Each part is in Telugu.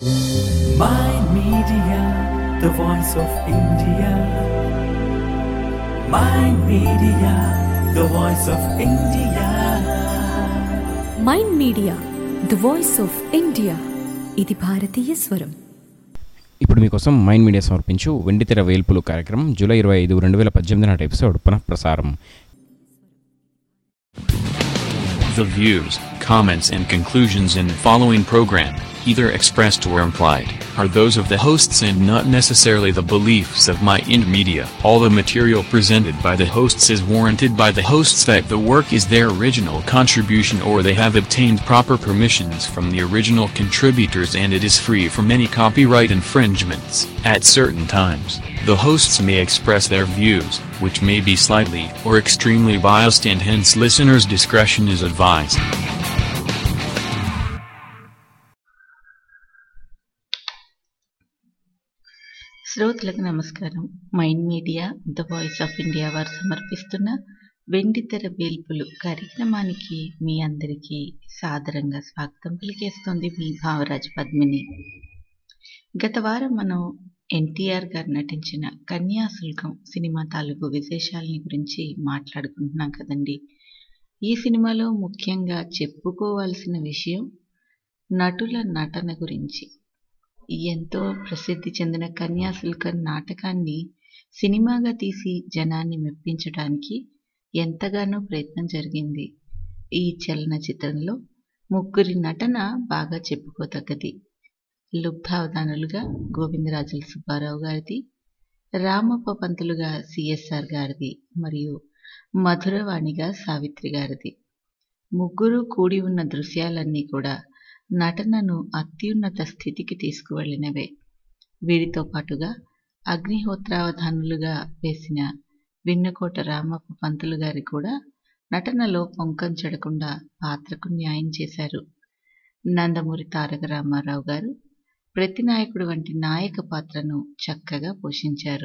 My Media, the voice of India. My Media, the voice of India. Mind Media the voice of India ఇది భారతీయ స్వరం ఇప్పుడు మీకోసం మైండ్ మీడియా సమర్పించు వెండితెర వేల్పులు కార్యక్రమం జూలై ఇరవై ఐదు రెండు వేల పద్దెనిమిది నాటి ఎపిసోడ్ పునఃప్రసారం The views, comments, and conclusions in the following program, either expressed or implied, are those of the hosts and not necessarily the beliefs of My Ind Media. All the material presented by the hosts is warranted by the hosts that the work is their original contribution or they have obtained proper permissions from the original contributors and it is free from any copyright infringements. At certain times, the hosts may express their views, which may be slightly or extremely biased and hence listeners' discretion is advised. శ్రోతలకు నమస్కారం Mind Media the voice of India వారు సమర్పిస్తున్న వెండితెర వేల్పులు కార్యక్రమానికి మీ అందరికీ సాదరంగా స్వాగతం పలికేస్తోంది మీ భావరాజు పద్మిని గత వారం మనం ఎన్టీఆర్ గారు నటించిన కన్యాశుల్కం సినిమా తాలూకు విశేషాలని గురించి మాట్లాడుకుంటున్నాం కదండి ఈ సినిమాలో ముఖ్యంగా చెప్పుకోవాల్సిన విషయం నటుల నటన గురించి ఎంతో ప్రసిద్ధి చెందిన కన్యాశుల్కం నాటకాన్ని సినిమాగా తీసి జనాన్ని మెప్పించడానికి ఎంతగానో ప్రయత్నం జరిగింది ఈ చలనచిత్రంలో ముగ్గురి నటన బాగా చెప్పుకోతగ్గది లుబ్ధావధానులుగా గోవిందరాజుల సుబ్బారావు గారిది రామప్ప పంతులుగా సిఎస్ఆర్ గారిది మరియు మధురవాణిగా సావిత్రి గారిది ముగ్గురు కూడి ఉన్న దృశ్యాలన్నీ కూడా నటనను అత్యున్నత స్థితికి తీసుకువెళ్ళినవే వీరితో పాటుగా అగ్నిహోత్రావధానులుగా వేసిన విన్నకోట రామప్ప పంతులు గారి కూడా నటనలో పొంకం చెడకుండా పాత్రకు న్యాయం చేశారు నందమూరి తారక రామారావు గారు ప్రతినాయకుడు వంటి నాయక పాత్రను చక్కగా పోషించారు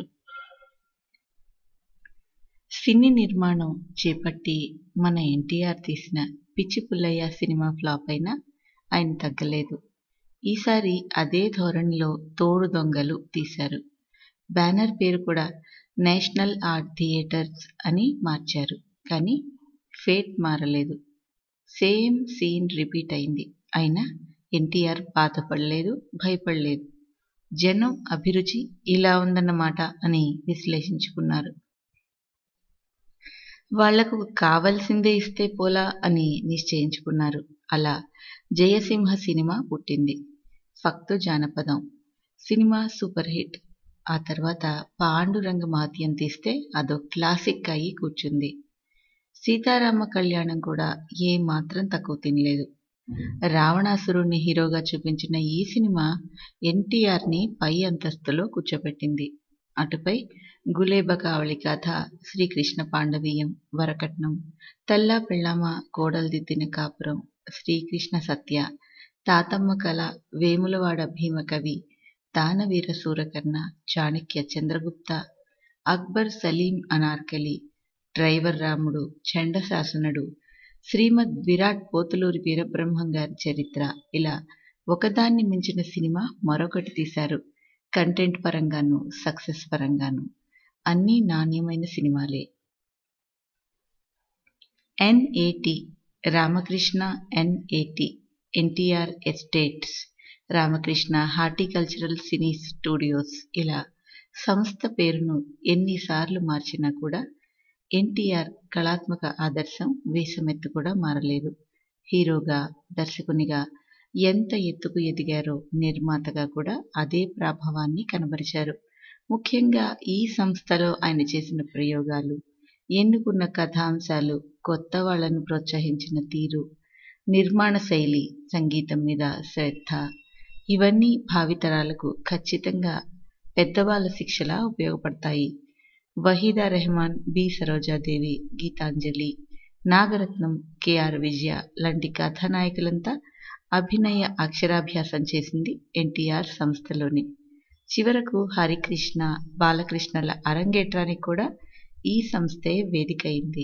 సినీ నిర్మాణం చేపట్టి మన ఎన్టీఆర్ తీసిన పిచ్చి పుల్లయ్య సినిమా ఫ్లాప్ అయినా ఆయన తగ్గలేదు ఈసారి అదే ధోరణిలో తోడు దొంగలు తీశారు బ్యానర్ పేరు కూడా నేషనల్ ఆర్ట్ థియేటర్స్ అని మార్చారు కానీ ఫేట్ మారలేదు సేమ్ సీన్ రిపీట్ అయింది అయినా ఎన్టీఆర్ బాధపడలేదు భయపడలేదు జనం అభిరుచి ఇలా ఉందన్నమాట అని విశ్లేషించుకున్నారు వాళ్లకు కావలసిందే ఇస్తే పోలా అని నిశ్చయించుకున్నారు అలా జయసింహ సినిమా పుట్టింది ఫక్తు జానపదం సినిమా సూపర్ హిట్ ఆ తర్వాత పాండురంగ మహత్యం తీస్తే అదో క్లాసిక్ అయి కూర్చుంది సీతారామ కళ్యాణం కూడా ఏ మాత్రం తక్కువ తినలేదు రావణాసురుణ్ణి హీరోగా చూపించిన ఈ సినిమా ఎన్టీఆర్ని పై అంతస్తులో కూర్చోబెట్టింది అటుపై గులేబ కావళి కథ శ్రీకృష్ణ పాండవీయం వరకట్నం తల్లా పెళ్ళామ కోడల్దిద్దిన కాపురం శ్రీకృష్ణ సత్య తాతమ్మ కళ వేములవాడ భీమకవి దానవీర సూరకర్ణ చాణక్య చంద్రగుప్త అక్బర్ సలీం అనార్కలి డ్రైవర్ రాముడు చండశాసనుడు శ్రీమద్ విరాట్ పోతులూరి వీరబ్రహ్మం గారి చరిత్ర ఇలా ఒకదాన్ని మించిన సినిమా మరొకటి తీశారు కంటెంట్ పరంగాను సక్సెస్ పరంగాను అన్నీ నాణ్యమైన సినిమాలే NAT Ramakrishna NAT NTR estates Ramakrishna horticultural cine studios ఇలా సంస్థ పేరును ఎన్నిసార్లు మార్చినా కూడా ఎన్టీఆర్ కళాత్మక ఆదర్శం వేషమెత్తు కూడా మారలేదు హీరోగా దర్శకునిగా ఎంత ఎత్తుకు ఎదిగారో నిర్మాతగా కూడా అదే ప్రభావాన్ని కనబరిచారు ముఖ్యంగా ఈ సంస్థలో ఆయన చేసిన ప్రయోగాలు ఎన్నుకున్న కథాంశాలు కొత్త వాళ్లను ప్రోత్సహించిన తీరు నిర్మాణ శైలి సంగీతం మీద శ్రద్ధ ఇవన్నీ భావితరాలకు ఖచ్చితంగా పెద్దవాళ్ళ శిక్షలా ఉపయోగపడతాయి వహీదా రెహమాన్ బి సరోజాదేవి గీతాంజలి నాగరత్నం కెఆర్ విజయ లాంటి కథానాయకులంతా అభినయ అక్షరాభ్యాసం చేసింది ఎన్టీఆర్ సంస్థలోని చివరకు హరికృష్ణ బాలకృష్ణల అరంగేట్రానికి కూడా ఈ సంస్థే వేదికైంది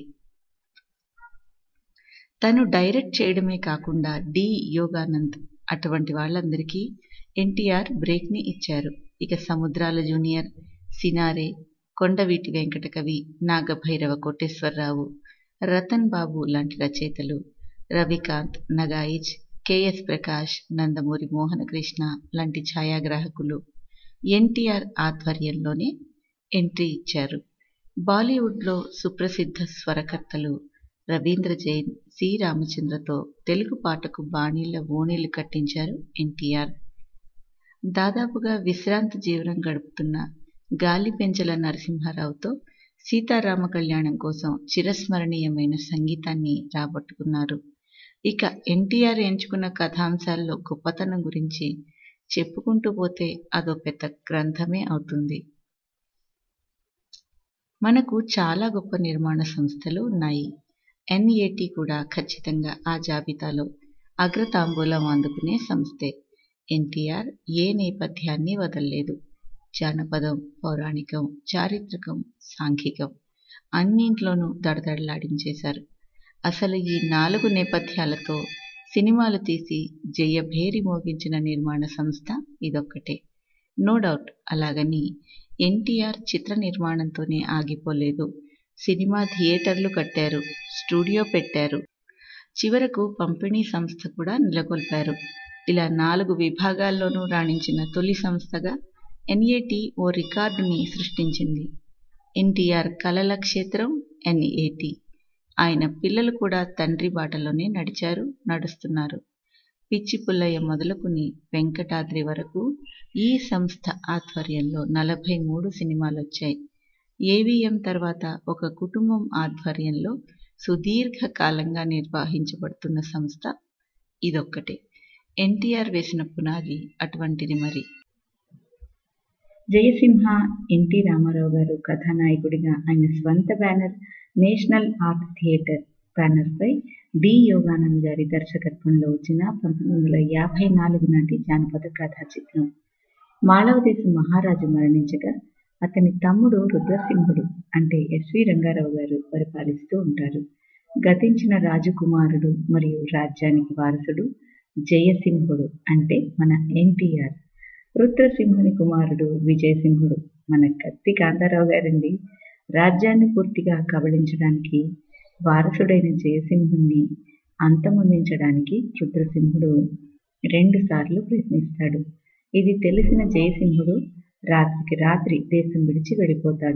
తను డైరెక్ట్ చేయడమే కాకుండా డి యోగానంద్ అటువంటి వాళ్ళందరికీ ఎన్టీఆర్ బ్రేక్ని ఇచ్చారు ఇక సముద్రాల జూనియర్ సినారే కొండవీటి వెంకటకవి నాగభైరవ కోటేశ్వరరావు రతన్ బాబు లాంటి రచయితలు రవికాంత్ నగాయిచ్ కెఎస్ ప్రకాష్ నందమూరి మోహనకృష్ణ లాంటి ఛాయాగ్రాహకులు ఎన్టీఆర్ ఆధ్వర్యంలోనే ఎంట్రీ ఇచ్చారు బాలీవుడ్లో సుప్రసిద్ధ స్వరకర్తలు రవీంద్ర జైన్ సి రామచంద్రతో తెలుగు పాటకు బాణీల ఓణీలు కట్టించారు ఎన్టీఆర్ దాదాపుగా విశ్రాంతి జీవనం గడుపుతున్న గాలి పెంచల నరసింహారావుతో సీతారామ కళ్యాణం కోసం చిరస్మరణీయమైన సంగీతాన్ని రాబట్టుకున్నారు ఇక ఎన్టీఆర్ ఎంచుకున్న కథాంశాల్లో గొప్పతనం గురించి చెప్పుకుంటూ పోతే అదో పెద్ద గ్రంథమే అవుతుంది మనకు చాలా గొప్ప నిర్మాణ సంస్థలు ఉన్నాయి ఎన్ఏటి కూడా ఖచ్చితంగా ఆ జాబితాలో అగ్రతాంబూలం అందుకునే సంస్థే ఎన్టీఆర్ ఏ నేపథ్యాన్ని వదల్లేదు జానపదం పౌరాణికం చారిత్రకం సాంఘికం అన్నింట్లోనూ దడదడలాడించేశారు అసలు ఈ నాలుగు నేపథ్యాలతో సినిమాలు తీసి జయభేరి మోగించిన నిర్మాణ సంస్థ ఇదొక్కటే నో డౌట్ అలాగని ఎన్టీఆర్ చిత్ర నిర్మాణంతోనే ఆగిపోలేదు సినిమా థియేటర్లు కట్టారు స్టూడియో పెట్టారు చివరకు పంపిణీ సంస్థ కూడా నెలకొల్పారు ఇలా నాలుగు విభాగాల్లోనూ రాణించిన తొలి సంస్థగా ఎన్ఏటి ఓ రికార్డుని సృష్టించింది ఎన్టీఆర్ కలల క్షేత్రం ఎన్ఏటి ఆయన పిల్లలు కూడా తండ్రి బాటలోనే నడిచారు నడుస్తున్నారు పిచ్చి పుల్లయ్య మొదలుకుని వెంకటాద్రి వరకు ఈ సంస్థ ఆధ్వర్యంలో నలభై మూడు సినిమాలు వచ్చాయి ఏవిఎం తర్వాత ఒక కుటుంబం ఆధ్వర్యంలో సుదీర్ఘకాలంగా నిర్వహించబడుతున్న సంస్థ ఇదొక్కటే ఎన్టీఆర్ వేసిన పునాది అటువంటిది మరి జయసింహ ఎన్టీ రామారావు గారు కథానాయకుడిగా ఆయన స్వంత బ్యానర్ నేషనల్ ఆర్ట్ థియేటర్ బ్యానర్పై డి యోగానంద్ గారి దర్శకత్వంలో వచ్చిన పంతొమ్మిది వందల యాభై నాలుగు నాటి జానపద కథా చిత్రం మాళవదేశ మహారాజు మరణించగా అతని తమ్ముడు రుద్రసింహుడు అంటే ఎస్వి రంగారావు గారు పరిపాలిస్తూ ఉంటారు గతించిన రాజకుమారుడు మరియు రాజ్యానికి వారసుడు జయసింహుడు అంటే మన ఎన్టీఆర్ రుద్రసింహుని కుమారుడు విజయసింహుడు మన కత్తి కాంతారావు గారండి రాజ్యాన్ని పూర్తిగా కబళించడానికి వారసుడైన జయసింహుణ్ణి అంతమొందించడానికి రుద్రసింహుడు రెండు సార్లు ప్రయత్నిస్తాడు ఇది తెలిసిన జయసింహుడు రాత్రికి రాత్రి దేశం విడిచి వెళ్ళిపోతాడు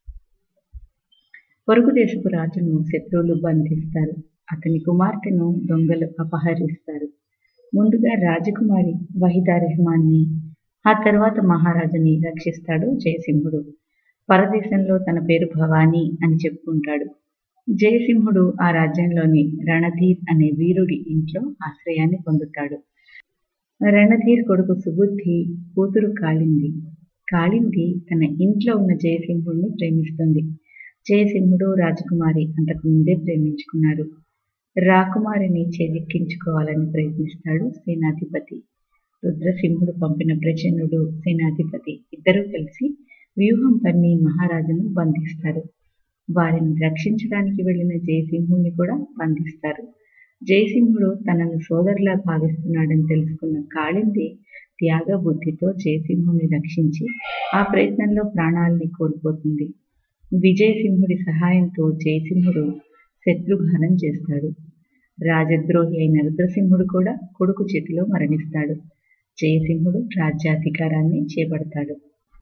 పొరుగు దేశపు రాజును శత్రువులు బంధిస్తారు అతని కుమార్తెను దొంగలు అపహరిస్తారు ముందుగా రాజకుమారి వహిదా రెహమాన్ని ఆ తర్వాత మహారాజుని రక్షిస్తాడు జయసింహుడు పరదేశంలో తన పేరు భవానీ అని చెప్పుకుంటాడు జయసింహుడు ఆ రాజ్యంలోని రణధీర్ అనే వీరుడి ఇంట్లో ఆశ్రయాన్ని పొందుతాడు రణధీర్ కొడుకు సుబుద్ధి కూతురు కాళింది కాళింది తన ఇంట్లో ఉన్న జయసింహుడిని ప్రేమిస్తుంది జయసింహుడు రాజకుమారి అంతకు ముందే ప్రేమించుకున్నారు రాకుమారిని చేజిక్కించుకోవాలని ప్రయత్నిస్తాడు సేనాధిపతి రుద్రసింహుడు పంపిన ప్రచన్నుడు సేనాధిపతి ఇద్దరూ కలిసి వ్యూహం పన్ని మహారాజును బంధిస్తారు వారిని రక్షించడానికి వెళ్లిన జయసింహుణ్ణి కూడా బంధిస్తారు జయసింహుడు తనను సోదరులా భావిస్తున్నాడని తెలుసుకున్న కాళింది త్యాగ బుద్ధితో జయసింహుని రక్షించి ఆ ప్రయత్నంలో ప్రాణాలని కోల్పోతుంది విజయసింహుడి సహాయంతో జయసింహుడు శత్రుఘానం చేస్తాడు రాజద్రోహి అయిన రుద్రసింహుడు కూడా కొడుకు చేతిలో మరణిస్తాడు జయసింహుడు రాజ్యాధికారాన్ని చేపడతాడు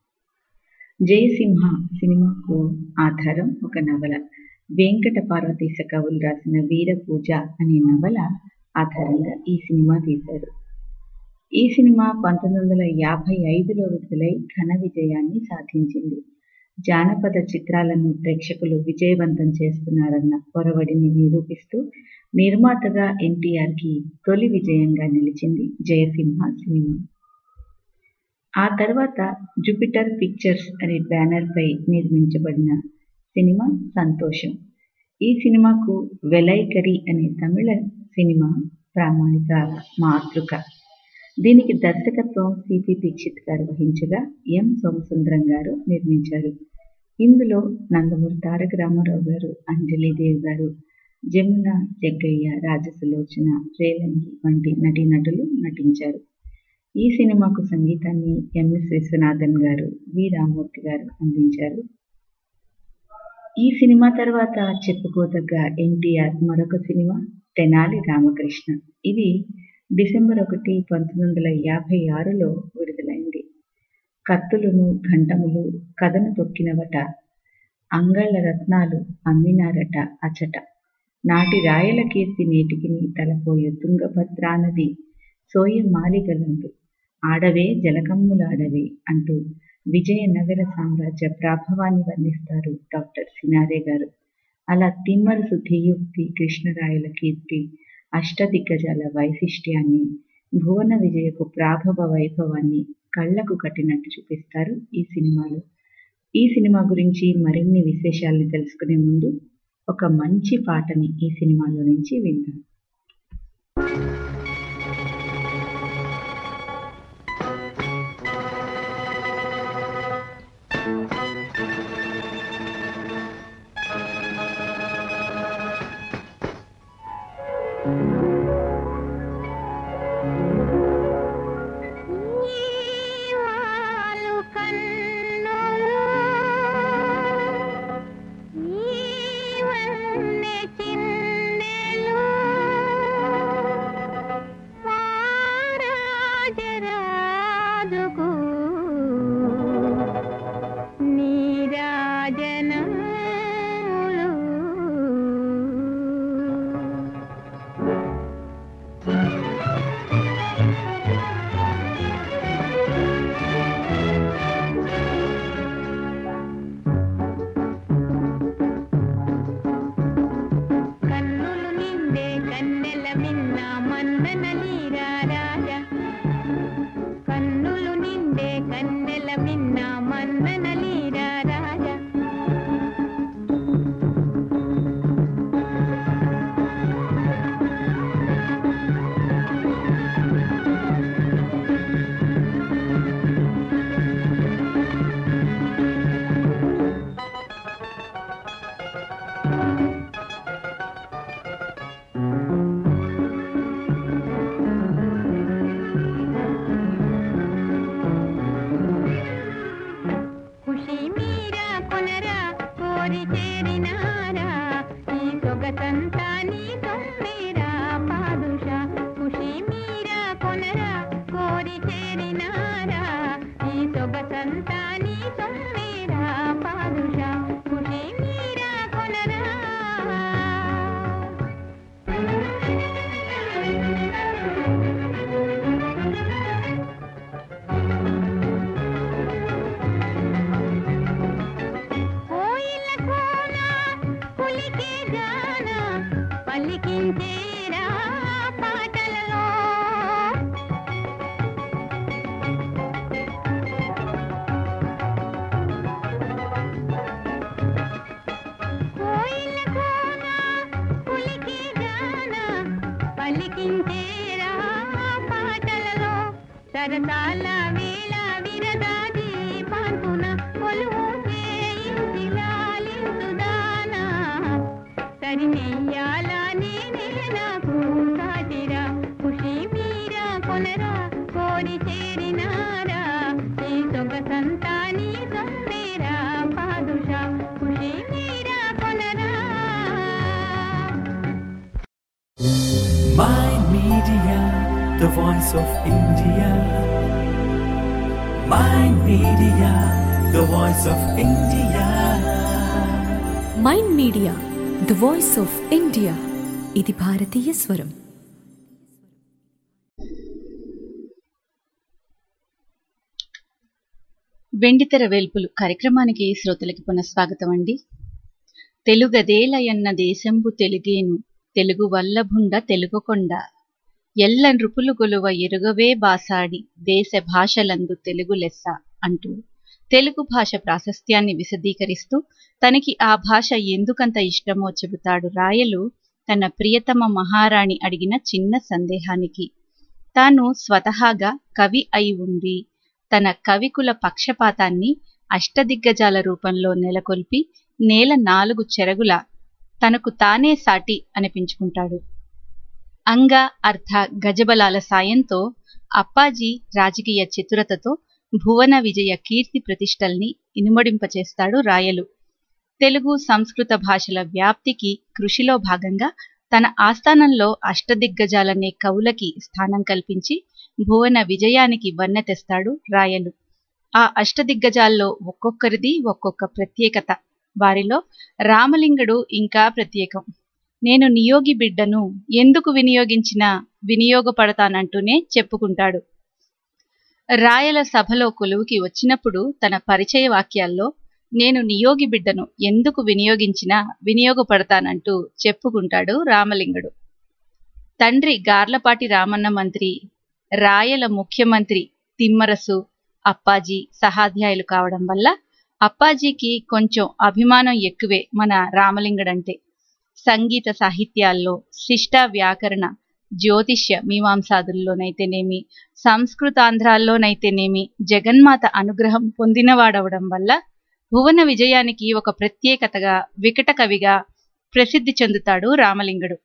జయసింహ సినిమాకు ఆధారం ఒక నవల వెంకట పార్వతీశ కవులు రాసిన వీర పూజ అనే నవల ఆధారంగా ఈ సినిమా తీశారు ఈ సినిమా పంతొమ్మిది వందల యాభై ఐదులో విడుదలై ఘన విజయాన్ని సాధించింది జానపద చిత్రాలను ప్రేక్షకులు విజయవంతం చేస్తున్నారన్న పొరవడిని నిరూపిస్తూ నిర్మాతగా ఎన్టీఆర్కి తొలి విజయంగా నిలిచింది జయసింహ సినిమా ఆ తర్వాత జూపిటర్ పిక్చర్స్ అనే బ్యానర్పై నిర్మించబడిన సినిమా సంతోషం ఈ సినిమాకు వెలైకరి అనే తమిళ సినిమా ప్రామాణిక మాతృక దీనికి దర్శకత్వం సిపి దీక్షిత్ గారు వహించగా ఎం సోమసుందరం గారు నిర్మించారు ఇందులో నందమూరి తారక రామారావు గారు అంజలీదేవి గారు జమున జగ్గయ్య రాజసులోచన రేలంగి వంటి నటీనటులు నటించారు ఈ సినిమాకు సంగీతాన్ని ఎంఎస్ విశ్వనాథన్ గారు వి రామ్మూర్తి గారు అందించారు ఈ సినిమా తర్వాత చెప్పుకోదగ్గ ఎన్టీఆర్ మరొక సినిమా తెనాలి రామకృష్ణ ఇది డిసెంబర్ ఒకటి పంతొమ్మిది వందల యాభై ఆరులో విడుదలైంది కత్తులును ఘంటములు కథను తొక్కినవట అంగళ్ళ రత్నాలు అమ్మినారట అచట నాటి రాయల కీర్తి నేటికిని తలపోయే తుంగభద్రానది సోయ మాలిగలందు ఆడవే జలకమ్ములాడవే అంటూ విజయనగర సామ్రాజ్య ప్రాభవాన్ని వర్ణిస్తారు డాక్టర్ సినారే గారు అలా తిమ్మరుసు ధీయుక్తి కృష్ణరాయల కీర్తి అష్టదిగ్గజాల వైశిష్ట్యాన్ని భువన విజయపు ప్రాభవ వైభవాన్ని కళ్లకు కట్టినట్టు చూపిస్తారు ఈ సినిమాలో ఈ సినిమా గురించి మరిన్ని విశేషాలను తెలుసుకునే ముందు ఒక మంచి పాటని ఈ సినిమాలో నుంచి విందాం నీవాలు కన్నులు నీవన్నె చిన్నెలు మారాజరాజుకు నీరాజనములు కన్నులు నిండే కన్నెల మిన్న మందన నీరా రాజా కన్నులు నిండే కన్నెల మిన్న మందన నీరా రాజా ఖుషి మీరా కొనరా కోరి చేరినారా ఈ సొగసంతా నీ సొమ్మేరా పాదుషా ఖుషి మీరా కొనరా కోరి చేరినారా ఈ సొగసంతా నీ సొమ్మేరా పాదుషా ఖుషి మీరా కొనరా కోయిల కోన పులికే గాన పలికించేరా పాటలలో కోయిల కోన పులికే గాన పలికించేరా పాటలలో సరసాల వేళ విరదాది పాల్పున కొలువు చేయించి లాలించుదానా సరినెయ్యాల నేనే నాకు సాటిరా ఖుషి మీరా కొనరా కోరి చేరినారా ఈ సొగసంతా నీ సొమ్మేరా పాదుషా ఖుషి మీరా కొనరా Mind Media, the voice of India. Mind Media, the voice of India. Mind Media the voice of India ఇది భారతీయ స్వరం వెండితెర వేల్పులు కార్యక్రమానికి శ్రోతలకి పునఃస్వాగతం అండి తెలుగదేలయన్న దేశంబు తెలుగేను తెలుగు వల్లభుండ తెలుగుకొండ ఎల్ల నృపులు గొలువ ఎరుగవే బాసాడి దేశ భాషలందు తెలుగు లెస్స అంటూ తెలుగు భాష ప్రాశస్త్యాన్ని విశదీకరిస్తూ తనకి ఆ భాష ఎందుకంత ఇష్టమో చెబుతాడు రాయలు తన ప్రియతమ మహారాణి అడిగిన చిన్న సందేహానికి తాను స్వతహాగా కవి అయి ఉండి తన కవికుల పక్షపాతాన్ని అష్టదిగ్గజాల రూపంలో నెలకొల్పి నేల నాలుగు చెరగుల తనకు తానే సాటి అనిపించుకుంటాడు అంగ అర్థ గజబలాల సాయంతో అప్పాజీ రాజకీయ చతురతతో భువన విజయ కీర్తి ప్రతిష్టల్ని ఇనుమడింపచేస్తాడు రాయలు తెలుగు సంస్కృత భాషల వ్యాప్తికి కృషిలో భాగంగా తన ఆస్థానంలో అష్టదిగ్గజాలనే కవులకి స్థానం కల్పించి భువన విజయానికి వన్నె తెస్తాడు రాయలు ఆ అష్టదిగ్గజాల్లో ఒక్కొక్కరిది ఒక్కొక్క ప్రత్యేకత వారిలో రామలింగడు ఇంకా ప్రత్యేకం నేను నియోగి బిడ్డను ఎందుకు వినియోగించినా వినియోగపడతానంటూనే చెప్పుకుంటాడు రాయల సభలో కొలువుకి వచ్చినప్పుడు తన పరిచయ వాక్యాల్లో నేను నియోగి బిడ్డను ఎందుకు వినియోగించినా వినియోగపడతానంటూ చెప్పుకుంటాడు రామలింగడు తండ్రి గార్లపాటి రామన్న మంత్రి రాయల ముఖ్యమంత్రి తిమ్మరసు అప్పాజీ సహాధ్యాయులు కావడం వల్ల అప్పాజీకి కొంచెం అభిమానం ఎక్కువే మన రామలింగడంటే సంగీత సాహిత్యాల్లో శిష్ట వ్యాకరణ జ్యోతిష్య మీమాంసాదుల్లోనైతేనేమి సంస్కృతాంధ్రాల్లోనైతేనేమి జగన్మాత అనుగ్రహం పొందినవాడవడం వల్ల భువన విజయానికి ఒక ప్రత్యేకతగా వికట కవిగా ప్రసిద్ధి చెందుతాడు రామలింగడు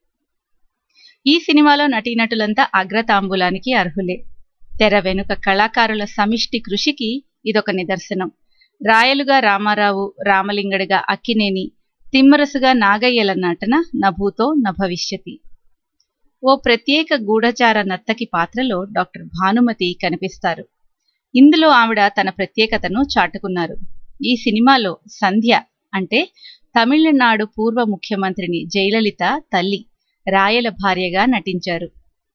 ఈ సినిమాలో నటీనటులంతా అగ్రతాంబూలానికి అర్హులే తెర వెనుక కళాకారుల సమిష్టి కృషికి ఇదొక నిదర్శనం రాయలుగా రామారావు రామలింగడిగా అక్కినేని తిమ్మరసుగా నాగయ్యల నటన నభూతో నభవిష్యతి ఓ ప్రత్యేక గూఢచార నర్తకి పాత్రలో డాక్టర్ భానుమతి కనిపిస్తారు ఇందులో ఆవిడ తన ప్రత్యేకతను చాటుకున్నారు ఈ సినిమాలో సంధ్య అంటే తమిళనాడు పూర్వ ముఖ్యమంత్రిని జయలలిత తల్లి రాయల భార్యగా నటించారు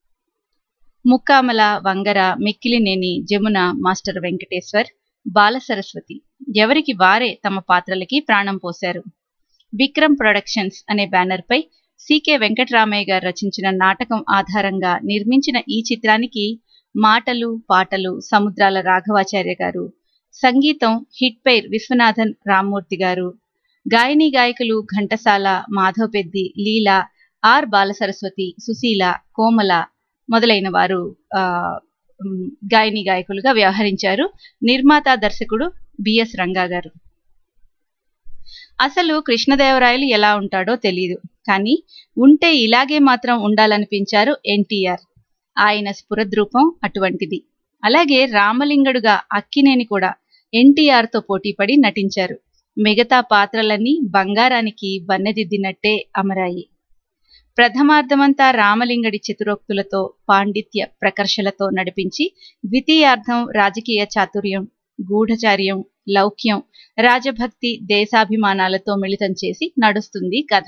ముక్కామల వంగర మిక్కిలినేని జమున మాస్టర్ వెంకటేశ్వర్ బాలసరస్వతి ఎవరికి వారే తమ పాత్రలకి ప్రాణం పోశారు విక్రమ్ ప్రొడక్షన్స్ అనే బ్యానర్పై సికే వెంకటరామయ్య గారు రచించిన నాటకం ఆధారంగా నిర్మించిన ఈ చిత్రానికి మాటలు పాటలు సముద్రాల రాఘవాచార్య గారు సంగీతం హిట్ పైర్ విశ్వనాథన్ రామ్మూర్తి గారు గాయని గాయకులు ఘంటసాల మాధవ్ పెద్ది లీలా ఆర్ బాలసరస్వతి సుశీల కోమల మొదలైన వారు ఆ గాయని గాయకులుగా వ్యవహరించారు నిర్మాత దర్శకుడు బిఎస్ రంగా గారు అసలు కృష్ణదేవరాయలు ఎలా ఉంటాడో తెలియదు కానీ ఉంటే ఇలాగే మాత్రం ఉండాలనిపించారు ఎన్టీఆర్ ఆయన స్ఫురద్రూపం అటువంటిది అలాగే రామలింగడుగా అక్కినేని కూడా ఎన్టీఆర్తో పోటీపడి నటించారు మిగతా పాత్రలన్నీ బంగారానికి బన్నెదిద్దినట్టే అమరాయి ప్రథమార్థమంతా రామలింగడి చతురోక్తులతో పాండిత్య ప్రకర్షలతో నడిపించి ద్వితీయార్థం రాజకీయ చాతుర్యం గూఢచార్యం లౌక్యం రాజభక్తి దేశాభిమానాలతో మిళితం చేసి నడుస్తుంది కథ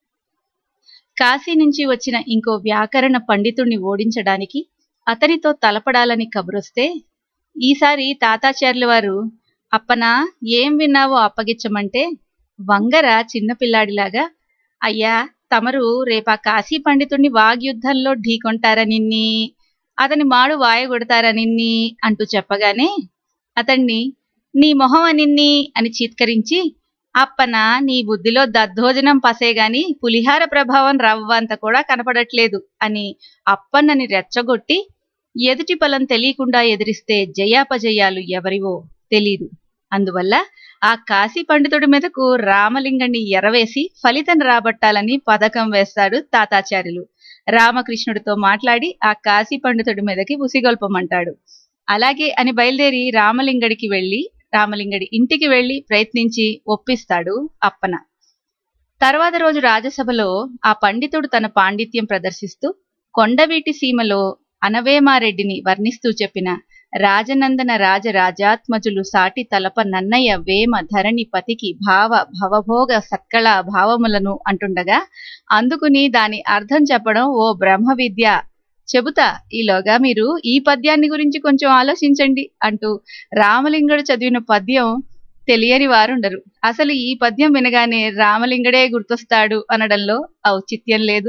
కాశీ నుంచి వచ్చిన ఇంకో వ్యాకరణ పండితుణ్ణి ఓడించడానికి అతనితో తలపడాలని కబురొస్తే ఈసారి తాతాచార్యుల వారు అప్పనా ఏం విన్నావో అప్పగిచ్చమంటే వంగర చిన్నపిల్లాడిలాగా అయ్యా తమరు రేపా కాశీ పండితుణ్ణి వాగ్యుద్ధంలో ఢీకొంటారనిన్ని అతని మాడు వాయగొడతారనిన్ని అంటూ చెప్పగానే అతన్ని నీ మొహం అనిన్ని అని చీత్కరించి అప్పన నీ బుద్ధిలో దద్దోజనం పసేగాని పులిహార ప్రభావం రవ్వంత కూడా కనపడట్లేదు అని అప్పన్నని రెచ్చగొట్టి ఎదుటి ఫలం తెలియకుండా ఎదిరిస్తే జయాపజయాలు ఎవరివో తెలీదు అందువల్ల ఆ కాశీ పండితుడి మీదకు రామలింగణ్ణి ఎరవేసి ఫలితం రాబట్టాలని పథకం వేస్తాడు తాతాచార్యులు రామకృష్ణుడితో మాట్లాడి ఆ కాశీ పండితుడి మీదకి ఉసిగొల్పమంటాడు అలాగే అని బయలుదేరి రామలింగడికి వెళ్ళి రామలింగడి ఇంటికి వెళ్లి ప్రయత్నించి ఒప్పిస్తాడు అప్పన తర్వాత రోజు రాజసభలో ఆ పండితుడు తన పాండిత్యం ప్రదర్శిస్తూ కొండవీటి సీమలో అనవేమారెడ్డిని వర్ణిస్తూ చెప్పిన రాజనందన రాజ రాజాత్మజులు సాటి తలప నన్నయ్య వేమ ధరణి పతికి భావ భవభోగ సత్కళ భావములను అంటుండగా అందుకుని దాని అర్థం చెప్పడం ఓ బ్రహ్మ విద్య చెబుతా ఈలోగా మీరు ఈ పద్యాన్ని గురించి కొంచెం ఆలోచించండి అంటూ రామలింగడు చదివిన పద్యం తెలియని వారుండరు అసలు ఈ పద్యం వినగానే రామలింగడే గుర్తొస్తాడు అనడంలో ఔచిత్యం లేదు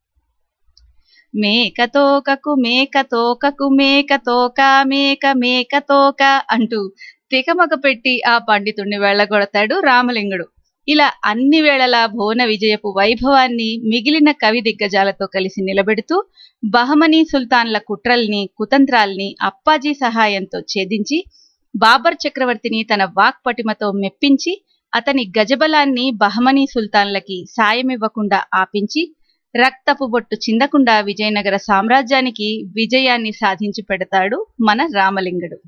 మేకతోకకు మేకతోకకు మేకతోక మేక మేకతోక అంటూ తికమక పెట్టి ఆ పండితుణ్ణి వెళ్ళగొడతాడు రామలింగుడు ఇలా అన్ని వేళలా భువన విజయపు వైభవాన్ని మిగిలిన కవి దిగ్గజాలతో కలిసి నిలబెడుతూ బహమనీ సుల్తాన్ల కుట్రల్ని కుతంత్రాల్ని అప్పాజీ సహాయంతో ఛేదించి బాబర్ చక్రవర్తిని తన వాక్పటిమతో మెప్పించి అతని గజబలాన్ని బహమనీ సుల్తాన్లకి సాయమివ్వకుండా ఆపించి రక్తపు బొట్టు చిందకుండా విజయనగర సామ్రాజ్యానికి విజయాన్ని సాధించి పెడతాడు మన రామలింగడు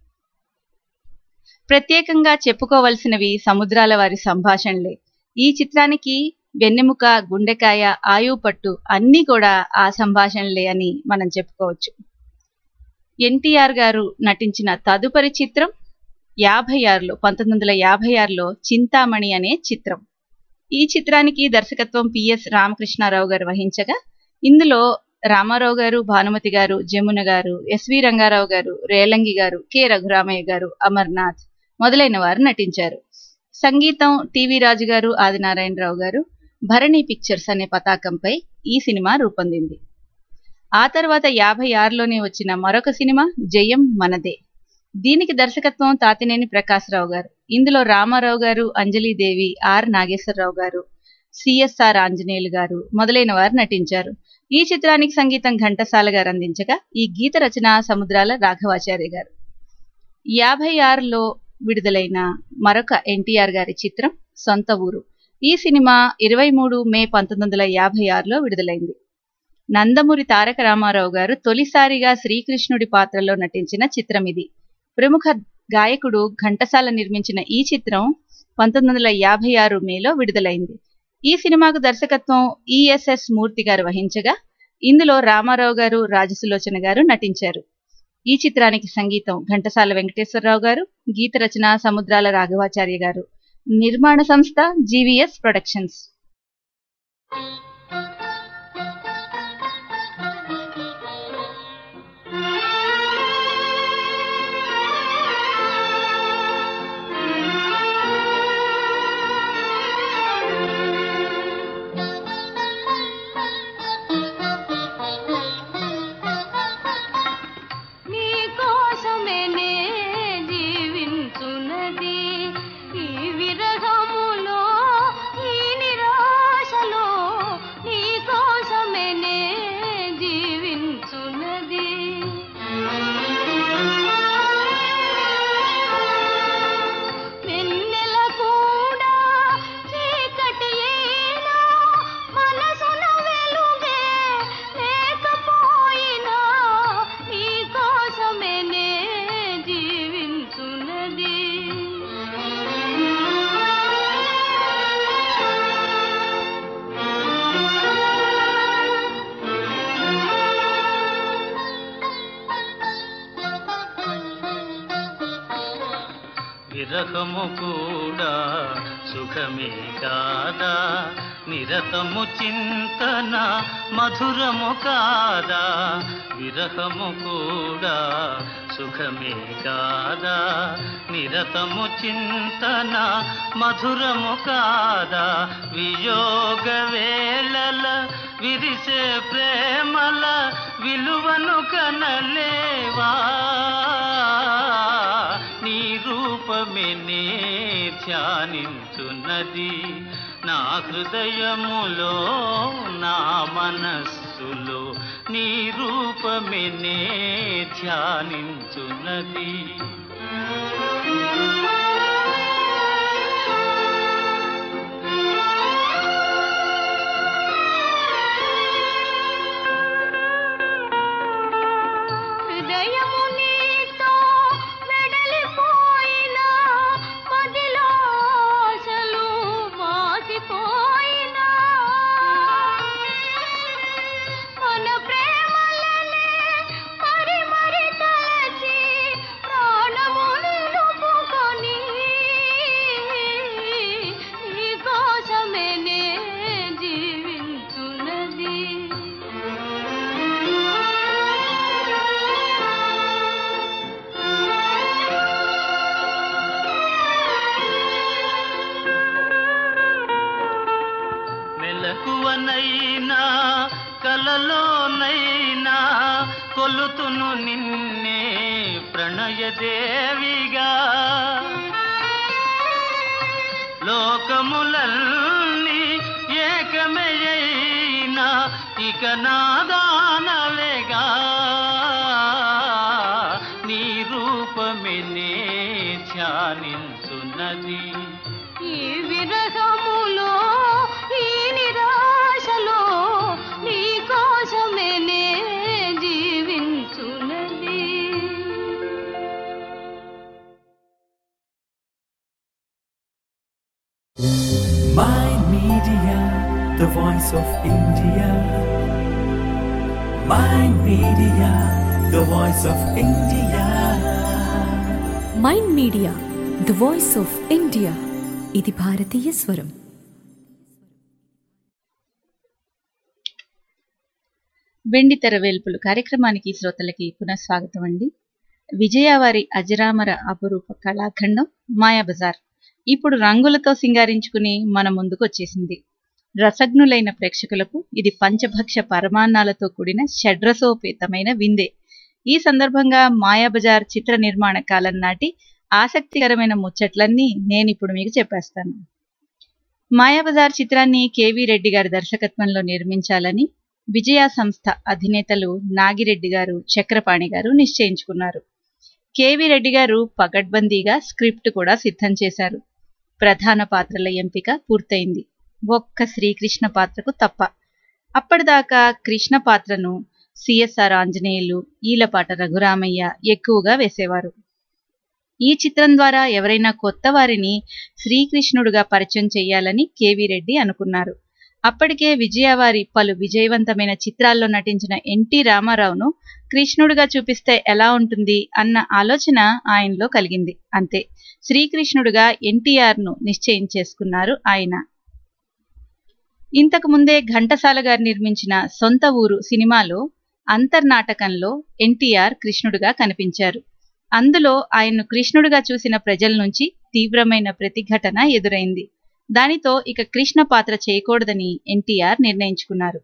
ప్రత్యేకంగా చెప్పుకోవలసినవి సముద్రాల వారి సంభాషణలే ఈ చిత్రానికి వెన్నెముక గుండెకాయ ఆయువు పట్టు అన్నీ కూడా ఆ సంభాషణలే అని మనం చెప్పుకోవచ్చు ఎన్టీఆర్ గారు నటించిన తదుపరి చిత్రం యాభై ఆరులో పంతొమ్మిది వందల యాభై ఆరులో చింతామణి అనే చిత్రం ఈ చిత్రానికి దర్శకత్వం పిఎస్ రామకృష్ణారావు గారు వహించగా ఇందులో రామారావు గారు భానుమతి గారు జమున గారు ఎస్వి రంగారావు గారు రేలంగి గారు కె రఘురామయ్య గారు అమర్నాథ్ మొదలైన వారు నటించారు సంగీతం టివి రాజు గారు ఆదినారాయణరావు గారు భరణి పిక్చర్స్ అనే పతాకంపై ఈ సినిమా రూపొందింది ఆ తర్వాత యాభై ఆరులోనే వచ్చిన మరొక సినిమా జయం మనదే దీనికి దర్శకత్వం తాతినేని ప్రకాశ్రావు గారు ఇందులో రామారావు గారు అంజలీదేవి ఆర్ నాగేశ్వరరావు గారు సిఎస్ఆర్ ఆంజనేయులు గారు మొదలైన వారు నటించారు ఈ చిత్రానికి సంగీతం ఘంటసాల గారు అందించగా ఈ గీత రచన సముద్రాల రాఘవాచార్య గారు యాభై ఆరులో విడుదలైన మరొక ఎన్టీఆర్ గారి చిత్రం సొంత ఊరు ఈ సినిమా ఇరవై మూడు మే పంతొమ్మిది వందల యాభై ఆరులో విడుదలైంది నందమూరి తారక రామారావు గారు తొలిసారిగా శ్రీకృష్ణుడి పాత్రలో నటించిన చిత్రం ఇది ప్రముఖ గాయకుడు ఘంటసాల నిర్మించిన ఈ చిత్రం పంతొమ్మిది వందల యాభై ఆరు మేలో విడుదలైంది ఈ సినిమాకు దర్శకత్వం ఈఎస్ఎస్ మూర్తి గారు వహించగా ఇందులో రామారావు గారు రాజసులోచన గారు నటించారు ఈ చిత్రానికి సంగీతం ఘంటసాల వెంకటేశ్వరరావు గారు గీత రచన సముద్రాల రాఘవాచార్య గారు నిర్మాణ సంస్థ జీవీఎస్ ప్రొడక్షన్స్ నీ కోసమే నే జీవించున్నది ఈ విరహములో ఈ నిరాశలో నీ కోసమే నే జీవించున్నది వెన్నెల కూడా చీకటి అయినా మనసున వెలుగే లేకపోయినా నీ కోసమే నే జీవించున్నది విరహము కూడా సుఖమే కాదా నిరతము చింతన మధురము కాదా విరహము కూడా సుఖమే కాదా నిరతము చింతన మధురము కాదా వియోగ వేళల విరిసే ప్రేమల విలువను కనలేవా నీ రూపమే నే ధ్యానించున్నది నా హృదయములో నా మనస్సులో నీ రూపమే నే ధ్యానించున్నది హృదయము నీతో వెడలిపోయినా మదిలో ఆశలు మాసిపోయినా మన ప్రేమలనే మరి మరి తలచి ప్రాణము నిలుపుకొని నీ కోసమే నే జీవించున్నది మెలకువనైనా కలలోనైనా కొలుతును నిన్నే ప్రణయదేవిగా లోకములన్నీ ఏకమయ్యినా ఇక నాదానలేగా నీ రూపమే నే ధ్యానించున్నది ఈ విరహములో ఈ నిరాశలో Mind Media, the voice of India. Mind Media, the voice of India. Mind Media the voice of India ఇది భారతీయ స్వరం వెండి తెర వేల్పులు కార్యక్రమానికి శ్రోతలకి పునఃస్వాగతం అండి విజయవారి అజరామర అపురూప కళాఖండం మాయాబజార్ ఇప్పుడు రంగులతో సింగారించుకుని మన ముందుకు వచ్చేసింది రసజ్ఞులైన ప్రేక్షకులకు ఇది పంచభక్ష పరమాన్నాలతో కూడిన షడ్రసోపేతమైన విందే ఈ సందర్భంగా మాయాబజార్ చిత్ర నిర్మాణ కాలం నాటి ఆసక్తికరమైన ముచ్చట్లన్నీ నేను ఇప్పుడు మీకు చెప్పేస్తాను మాయాబజార్ చిత్రాన్ని కేవీ రెడ్డి గారి దర్శకత్వంలో నిర్మించాలని విజయ సంస్థ అధినేతలు నాగిరెడ్డి గారు చక్రపాణి గారు నిశ్చయించుకున్నారు కేవీ రెడ్డి గారు పకడ్బందీగా స్క్రిప్ట్ కూడా సిద్ధం చేశారు ప్రధాన పాత్రల ఎంపిక పూర్తయింది ఒక్క శ్రీకృష్ణ పాత్రకు తప్ప అప్పటిదాకా కృష్ణ పాత్రను సిఎస్ఆర్ ఆంజనేయులు ఈలపాట రఘురామయ్య ఎక్కువగా వేసేవారు ఈ చిత్రం ద్వారా ఎవరైనా కొత్త వారిని శ్రీకృష్ణుడుగా పరిచయం చేయాలని కేవీ రెడ్డి అనుకున్నారు అప్పటికే విజయవారి పలు విజయవంతమైన చిత్రాల్లో నటించిన ఎన్టీ రామారావును కృష్ణుడిగా చూపిస్తే ఎలా ఉంటుంది అన్న ఆలోచన ఆయనలో కలిగింది అంతే శ్రీకృష్ణుడుగా ఎన్టీఆర్ ను నిశ్చయించేసుకున్నారు ఆయన ఇంతకు ముందే ఘంటసాల గారు నిర్మించిన సొంత ఊరు సినిమాలో అంతర్నాటకంలో ఎన్టీఆర్ కృష్ణుడుగా కనిపించారు అందులో ఆయన్ను కృష్ణుడిగా చూసిన ప్రజల నుంచి తీవ్రమైన ప్రతిఘటన ఎదురైంది దానితో ఇక కృష్ణ పాత్ర చేయకూడదని ఎన్టీఆర్ నిర్ణయించుకున్నారు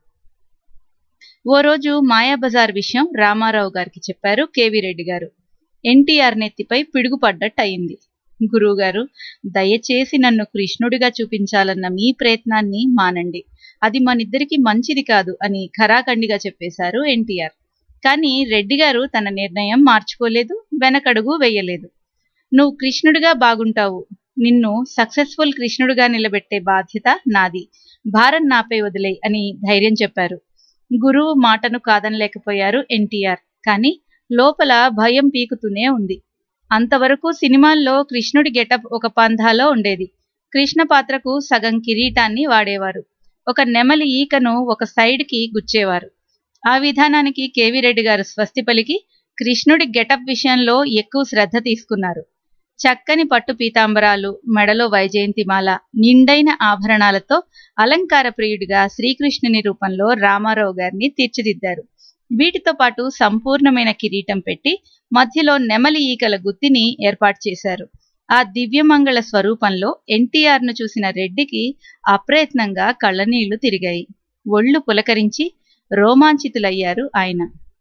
ఓ రోజు మాయాబజార్ విషయం రామారావు గారికి చెప్పారు కేవీ రెడ్డి గారు ఎన్టీఆర్ నెత్తిపై పిడుగుపడ్డట్టు అయింది గురువుగారు దయచేసి నన్ను కృష్ణుడిగా చూపించాలన్న మీ ప్రయత్నాన్ని మానండి అది మనిద్దరికి మంచిది కాదు అని ఖరాఖండిగా చెప్పేశారు ఎన్టీఆర్ కానీ రెడ్డి గారు తన నిర్ణయం మార్చుకోలేదు వెనకడుగు వెయ్యలేదు నువ్వు కృష్ణుడిగా బాగుంటావు నిన్ను సక్సెస్ఫుల్ కృష్ణుడిగా నిలబెట్టే బాధ్యత నాది భారం నాపై వదిలే అని ధైర్యం చెప్పారు గురువు మాటను కాదనలేకపోయారు ఎన్టీఆర్ కానీ లోపల భయం పీకుతూనే ఉంది అంతవరకు సినిమాల్లో కృష్ణుడి గెటప్ ఒక పంధాలో ఉండేది కృష్ణ పాత్రకు సగం కిరీటాన్ని వాడేవారు ఒక నెమలి ఈకను ఒక సైడ్కి గుచ్చేవారు ఆ విధానానికి కేవీ రెడ్డి గారు స్వస్తి పలికి కృష్ణుడి గెటప్ విషయంలో ఎక్కువ శ్రద్ధ తీసుకున్నారు చక్కని పట్టు పీతాంబరాలు మెడలో వైజయంతిమాల నిండైన ఆభరణాలతో అలంకార ప్రియుడిగా శ్రీకృష్ణుని రూపంలో రామారావు గారిని తీర్చిదిద్దారు వీటితో పాటు సంపూర్ణమైన కిరీటం పెట్టి మధ్యలో నెమలి ఈకల గుత్తిని ఏర్పాటు చేశారు ఆ దివ్యమంగళ స్వరూపంలో ఎన్టీఆర్ ను చూసిన రెడ్డికి అప్రయత్నంగా కళ్ళనీళ్లు తిరిగాయి ఒళ్ళు పులకరించి రోమాంచితులయ్యారు ఆయన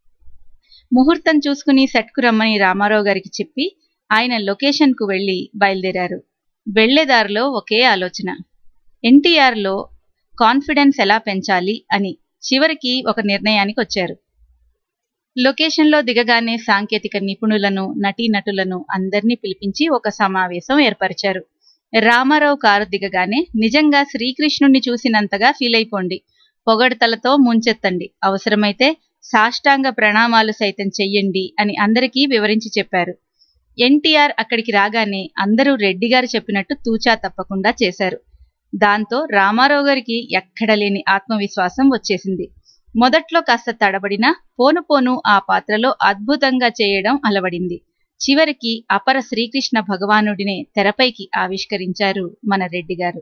ముహూర్తం చూసుకుని సెట్కు రమ్మని రామారావు గారికి చెప్పి ఆయన లొకేషన్కు వెళ్లి బయలుదేరారు వెళ్లేదారిలో ఒకే ఆలోచన ఎన్టీఆర్లో కాన్ఫిడెన్స్ ఎలా పెంచాలి అని చివరికి ఒక నిర్ణయానికి వచ్చారు లొకేషన్లో దిగగానే సాంకేతిక నిపుణులను నటీనటులను అందరినీ పిలిపించి ఒక సమావేశం ఏర్పరిచారు రామారావు కారు దిగగానే నిజంగా శ్రీకృష్ణుణ్ణి చూసినంతగా ఫీల్ అయిపోండి పొగడతలతో ముంచెత్తండి అవసరమైతే సాష్టాంగ ప్రణామాలు సైతం చెయ్యండి అని అందరికీ వివరించి చెప్పారు ఎన్టీఆర్ అక్కడికి రాగానే అందరూ రెడ్డి గారు చెప్పినట్టు తూచా తప్పకుండా చేశారు దాంతో రామారావు గారికి ఎక్కడ లేని ఆత్మవిశ్వాసం వచ్చేసింది మొదట్లో కాస్త తడబడినా పోను పోను ఆ పాత్రలో అద్భుతంగా చేయడం అలవడింది చివరికి అపర శ్రీకృష్ణ భగవానుడినే తెరపైకి ఆవిష్కరించారు మన రెడ్డి గారు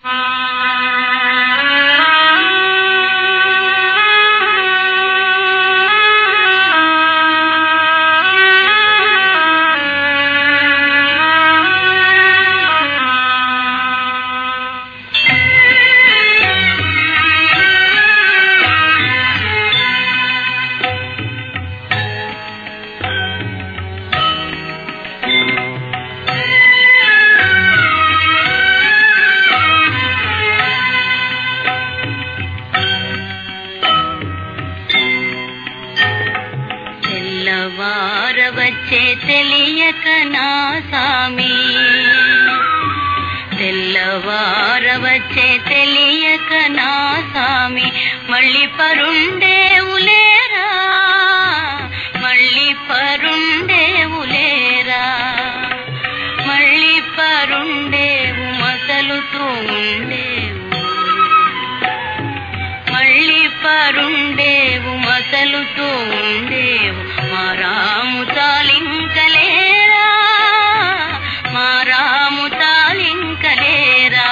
తెల్లవారవచ్చే తెలియక నా సామి తెల్లవారవచ్చే తెలియక నా సామి మళ్ళీ పరుండేవులేరా మళ్ళీ పరుండేవులేరా మళ్ళీ పరుండేవు మసలుతూ ఉండేవు మళ్ళీ పరుండేవు మసలుతూ ఉండేవు మా రాము తాలింకలేరా మా రాము తాలింకలేరా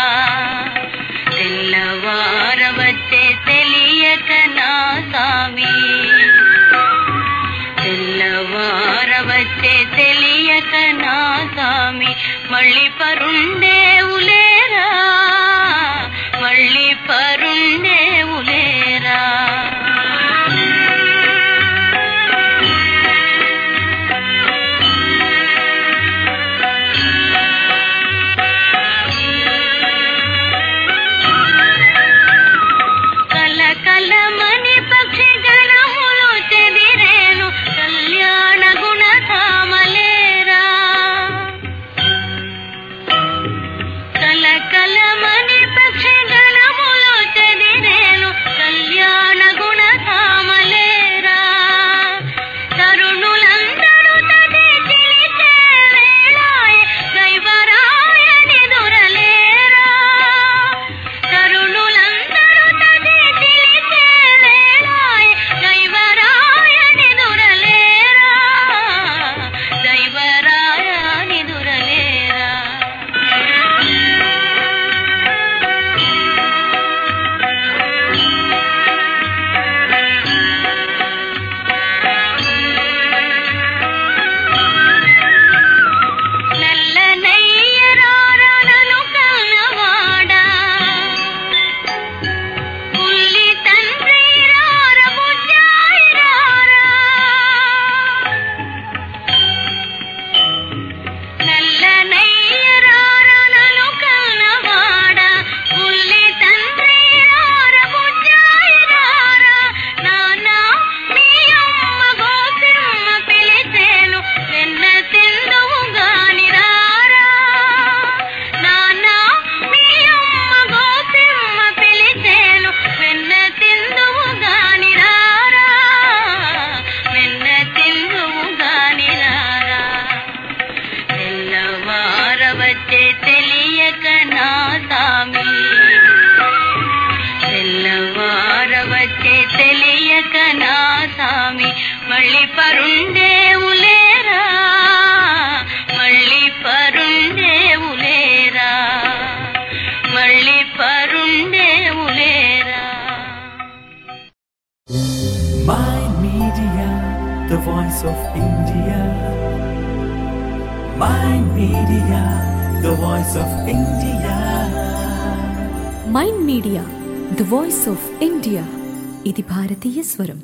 తెల్లవారవచ్చే తెలియక నా సామి తెల్లవారవచ్చే తెలియక నా సామి మళ్ళీ పరుండేవులేరా మళ్ళీ పరుండేవులేరా కల కలమని పక్షి గణములు చెదిరేను కళ్యాణ గుణ ధామలేరా కల కలమని పక్షి గణములు చెదిరేను కళ్యాణ గుణ ధామలేరా తరుణులందరూ తది చిలిచే వేళాయే దైవరాయని దురలేరా తరుణులందరూ తది చిలిచే వేళాయే దైవరాయని దురలేరా దైవరాయని దురలేరా నల్లనయ్యరారనను కన్నవాడా పుల్లి తండ్రి రార బుజ్జాయి రారా నల్లనయ్యరారనను కన్నవాడా పుల్లి తండ్రి రార బుజ్జాయి రారా నానా మీ అమ్మ గోపిమ్మ పిలిచేను వెన్న తిందువు గాని రారా నానా మీ అమ్మ గోపిమ్మ పిలిచేను వెన్న తిందువు గాని రారా వెన్న తిందువు గాని రారా తెల్లవారవచ్చే తెలియక నా సామి తెల్లవారవచ్చే తెలియక నా సామి మళ్ళీ పరుండేవులేరా మళ్ళీ పరుండేవులేరా మళ్ళీ పరుండేవులేరా My Media, the voice of India. My Media, the voice of India. Mind Media the voice of India ఇది భారతీయ స్వరం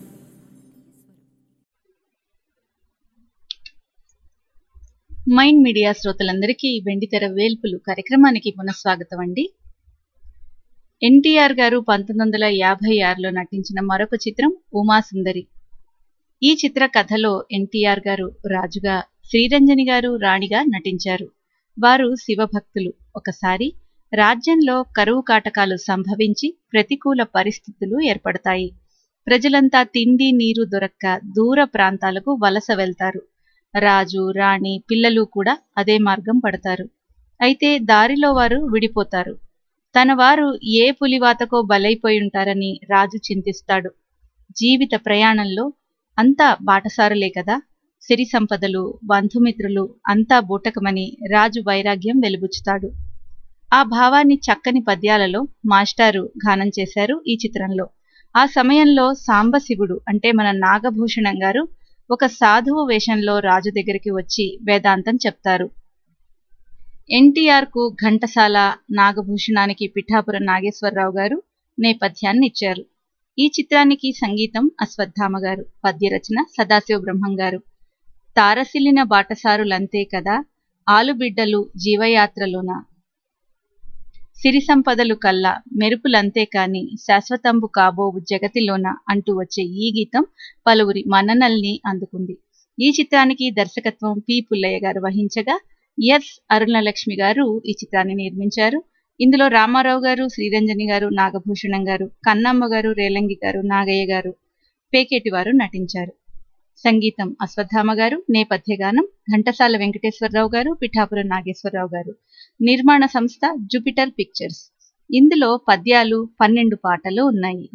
మైండ్ మీడియా శ్రోతలందరికీ వెండితెర వేల్పులు కార్యక్రమానికి పునఃస్వాగతం అండి ఎన్టీఆర్ గారు పంతొమ్మిది వందల యాభై ఆరులో నటించిన మరొక చిత్రం ఉమాసుందరి ఈ చిత్ర కథలో ఎన్టీఆర్ గారు రాజుగా శ్రీరంజని గారు రాణిగా నటించారు వారు శివభక్తులు ఒకసారి రాజ్యంలో కరువు కాటకాలు సంభవించి ప్రతికూల పరిస్థితులు ఏర్పడతాయి ప్రజలంతా తిండి నీరు దొరక్క దూర ప్రాంతాలకు వలస వెళ్తారు రాజు రాణి పిల్లలు కూడా అదే మార్గం పడతారు అయితే దారిలో వారు విడిపోతారు తన వారు ఏ పులివాతకో బలైపోయి ఉంటారని రాజు చింతిస్తాడు జీవిత ప్రయాణంలో అంతా బాటసారులే కదా సిరి సంపదలు బంధుమిత్రులు అంతా బూటకమని రాజు వైరాగ్యం వెలుబుచ్చుతాడు ఆ భావాన్ని చక్కని పద్యాలలో మాస్టారు గానం చేశారు ఈ చిత్రంలో ఆ సమయంలో సాంబశివుడు అంటే మన నాగభూషణం గారు ఒక సాధువు వేషంలో రాజు దగ్గరికి వచ్చి వేదాంతం చెప్తారు ఎన్టీఆర్ కు ఘంటసాల నాగభూషణానికి పిఠాపురం నాగేశ్వరరావు గారు నేపథ్యాన్ని ఇచ్చారు ఈ చిత్రానికి సంగీతం అశ్వత్థామ గారు పద్యరచన సదాశివ బ్రహ్మం గారు తారసిల్లిన బాటసారులంతే కదా ఆలుబిడ్డలు జీవయాత్రలోన సిరి సంపదలు కల్లా మెరుపులంతే కాని శాశ్వతంబు కాబోవు జగతిలోన అంటూ వచ్చే ఈ గీతం పలువురి మన్ననల్ని అందుకుంది ఈ చిత్రానికి దర్శకత్వం పి పుల్లయ్య గారు వహించగా ఎస్ అరుణలక్ష్మి గారు ఈ చిత్రాన్ని నిర్మించారు ఇందులో రామారావు గారు శ్రీరంజని గారు నాగభూషణం గారు కన్నమ్మ గారు రేలంగి గారు నాగయ్య గారు పేకేటి వారు నటించారు సంగీతం అశ్వత్థామ గారు నేపథ్య గానం ఘంటసాల వెంకటేశ్వరరావు గారు పిఠాపురం నాగేశ్వరరావు గారు నిర్మాణ సంస్థ జూపిటర్ పిక్చర్స్ ఇందులో పద్యాలు పన్నెండు పాటలు ఉన్నాయి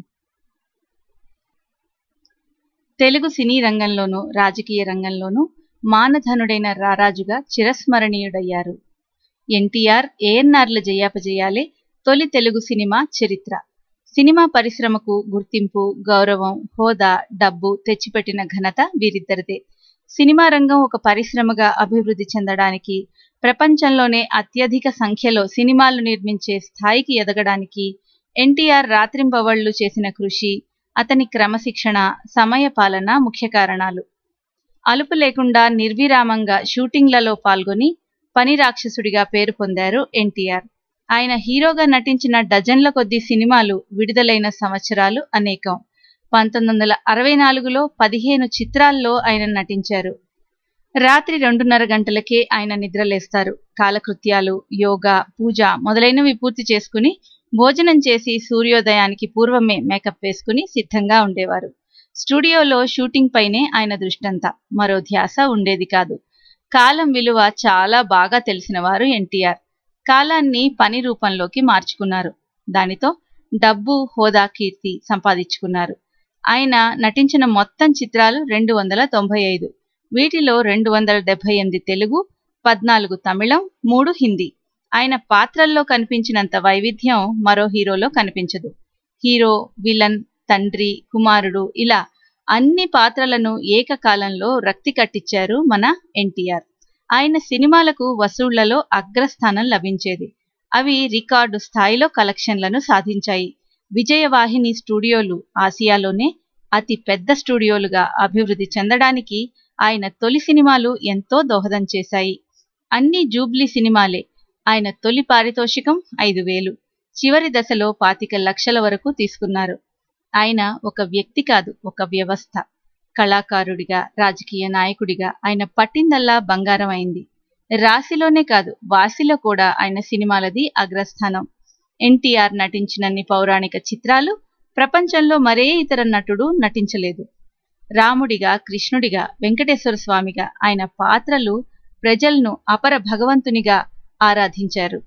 తెలుగు సినీ రంగంలోనూ రాజకీయ రంగంలోనూ మానధనుడైన రారాజుగా చిరస్మరణీయుడయ్యారు ఎన్టీఆర్ ఏఎన్ఆర్ల జయాపజయాలే తొలి తెలుగు సినిమా చరిత్ర సినిమా పరిశ్రమకు గుర్తింపు గౌరవం హోదా డబ్బు తెచ్చిపెట్టిన ఘనత వీరిద్దరిదే సినిమా రంగం ఒక పరిశ్రమగా అభివృద్ధి చెందడానికి ప్రపంచంలోనే అత్యధిక సంఖ్యలో సినిమాలు నిర్మించే స్థాయికి ఎదగడానికి ఎన్టీఆర్ రాత్రింబవళ్లు చేసిన కృషి అతని క్రమశిక్షణ సమయపాలన ముఖ్య కారణాలు అలుపు లేకుండా నిర్విరామంగా షూటింగ్లలో పాల్గొని పని రాక్షసుడిగా పేరు పొందారు ఎన్టీఆర్ ఆయన హీరోగా నటించిన డజన్ల కొద్దీ సినిమాలు విడుదలైన సంవత్సరాలు అనేకం పంతొమ్మిది వందల అరవై నాలుగులో పదిహేను చిత్రాల్లో ఆయన నటించారు రాత్రి రెండున్నర గంటలకే ఆయన నిద్రలేస్తారు కాలకృత్యాలు యోగా పూజ మొదలైనవి పూర్తి చేసుకుని భోజనం చేసి సూర్యోదయానికి పూర్వమే మేకప్ వేసుకుని సిద్ధంగా ఉండేవారు స్టూడియోలో షూటింగ్ పైనే ఆయన దృష్టంతా మరో ధ్యాస ఉండేది కాదు కాలం విలువ చాలా బాగా తెలిసిన వారు ఎన్టీఆర్ కాలాన్ని పని రూపంలోకి మార్చుకున్నారు దానితో డబ్బు హోదా కీర్తి సంపాదించుకున్నారు ఆయన నటించిన మొత్తం చిత్రాలు రెండు వందల తొంభై ఐదు వీటిలో రెండు వందల డెబ్బై ఎనిమిది తెలుగు పద్నాలుగు తమిళం మూడు హిందీ ఆయన పాత్రల్లో కనిపించినంత వైవిధ్యం మరో హీరోలో కనిపించదు హీరో విలన్ తండ్రి కుమారుడు ఇలా అన్ని పాత్రలను ఏకకాలంలో రక్తి కట్టించారు మన ఎన్టీఆర్ ఆయన సినిమాలకు వసూళ్లలో అగ్రస్థానం లభించేది అవి రికార్డు స్థాయిలో కలెక్షన్లను సాధించాయి విజయవాహిని స్టూడియోలు ఆసియాలోనే అతి పెద్ద స్టూడియోలుగా అభివృద్ధి చెందడానికి ఆయన తొలి సినిమాలు ఎంతో దోహదం చేశాయి అన్ని జూబ్లీ సినిమాలే ఆయన తొలి పారితోషికం ఐదు వేలు చివరి దశలో పాతిక లక్షల వరకు తీసుకున్నారు ఆయన ఒక వ్యక్తి కాదు ఒక వ్యవస్థ కళాకారుడిగా రాజకీయ నాయకుడిగా ఆయన పట్టిందల్లా బంగారం అయింది రాశిలోనే కాదు వాసిలో కూడా ఆయన సినిమాలది అగ్రస్థానం ఎన్టీఆర్ నటించినన్ని పౌరాణిక చిత్రాలు ప్రపంచంలో మరే ఇతర నటుడు నటించలేదు రాముడిగా కృష్ణుడిగా వెంకటేశ్వర స్వామిగా ఆయన పాత్రలు ప్రజలను అపర భగవంతునిగా ఆరాధించారు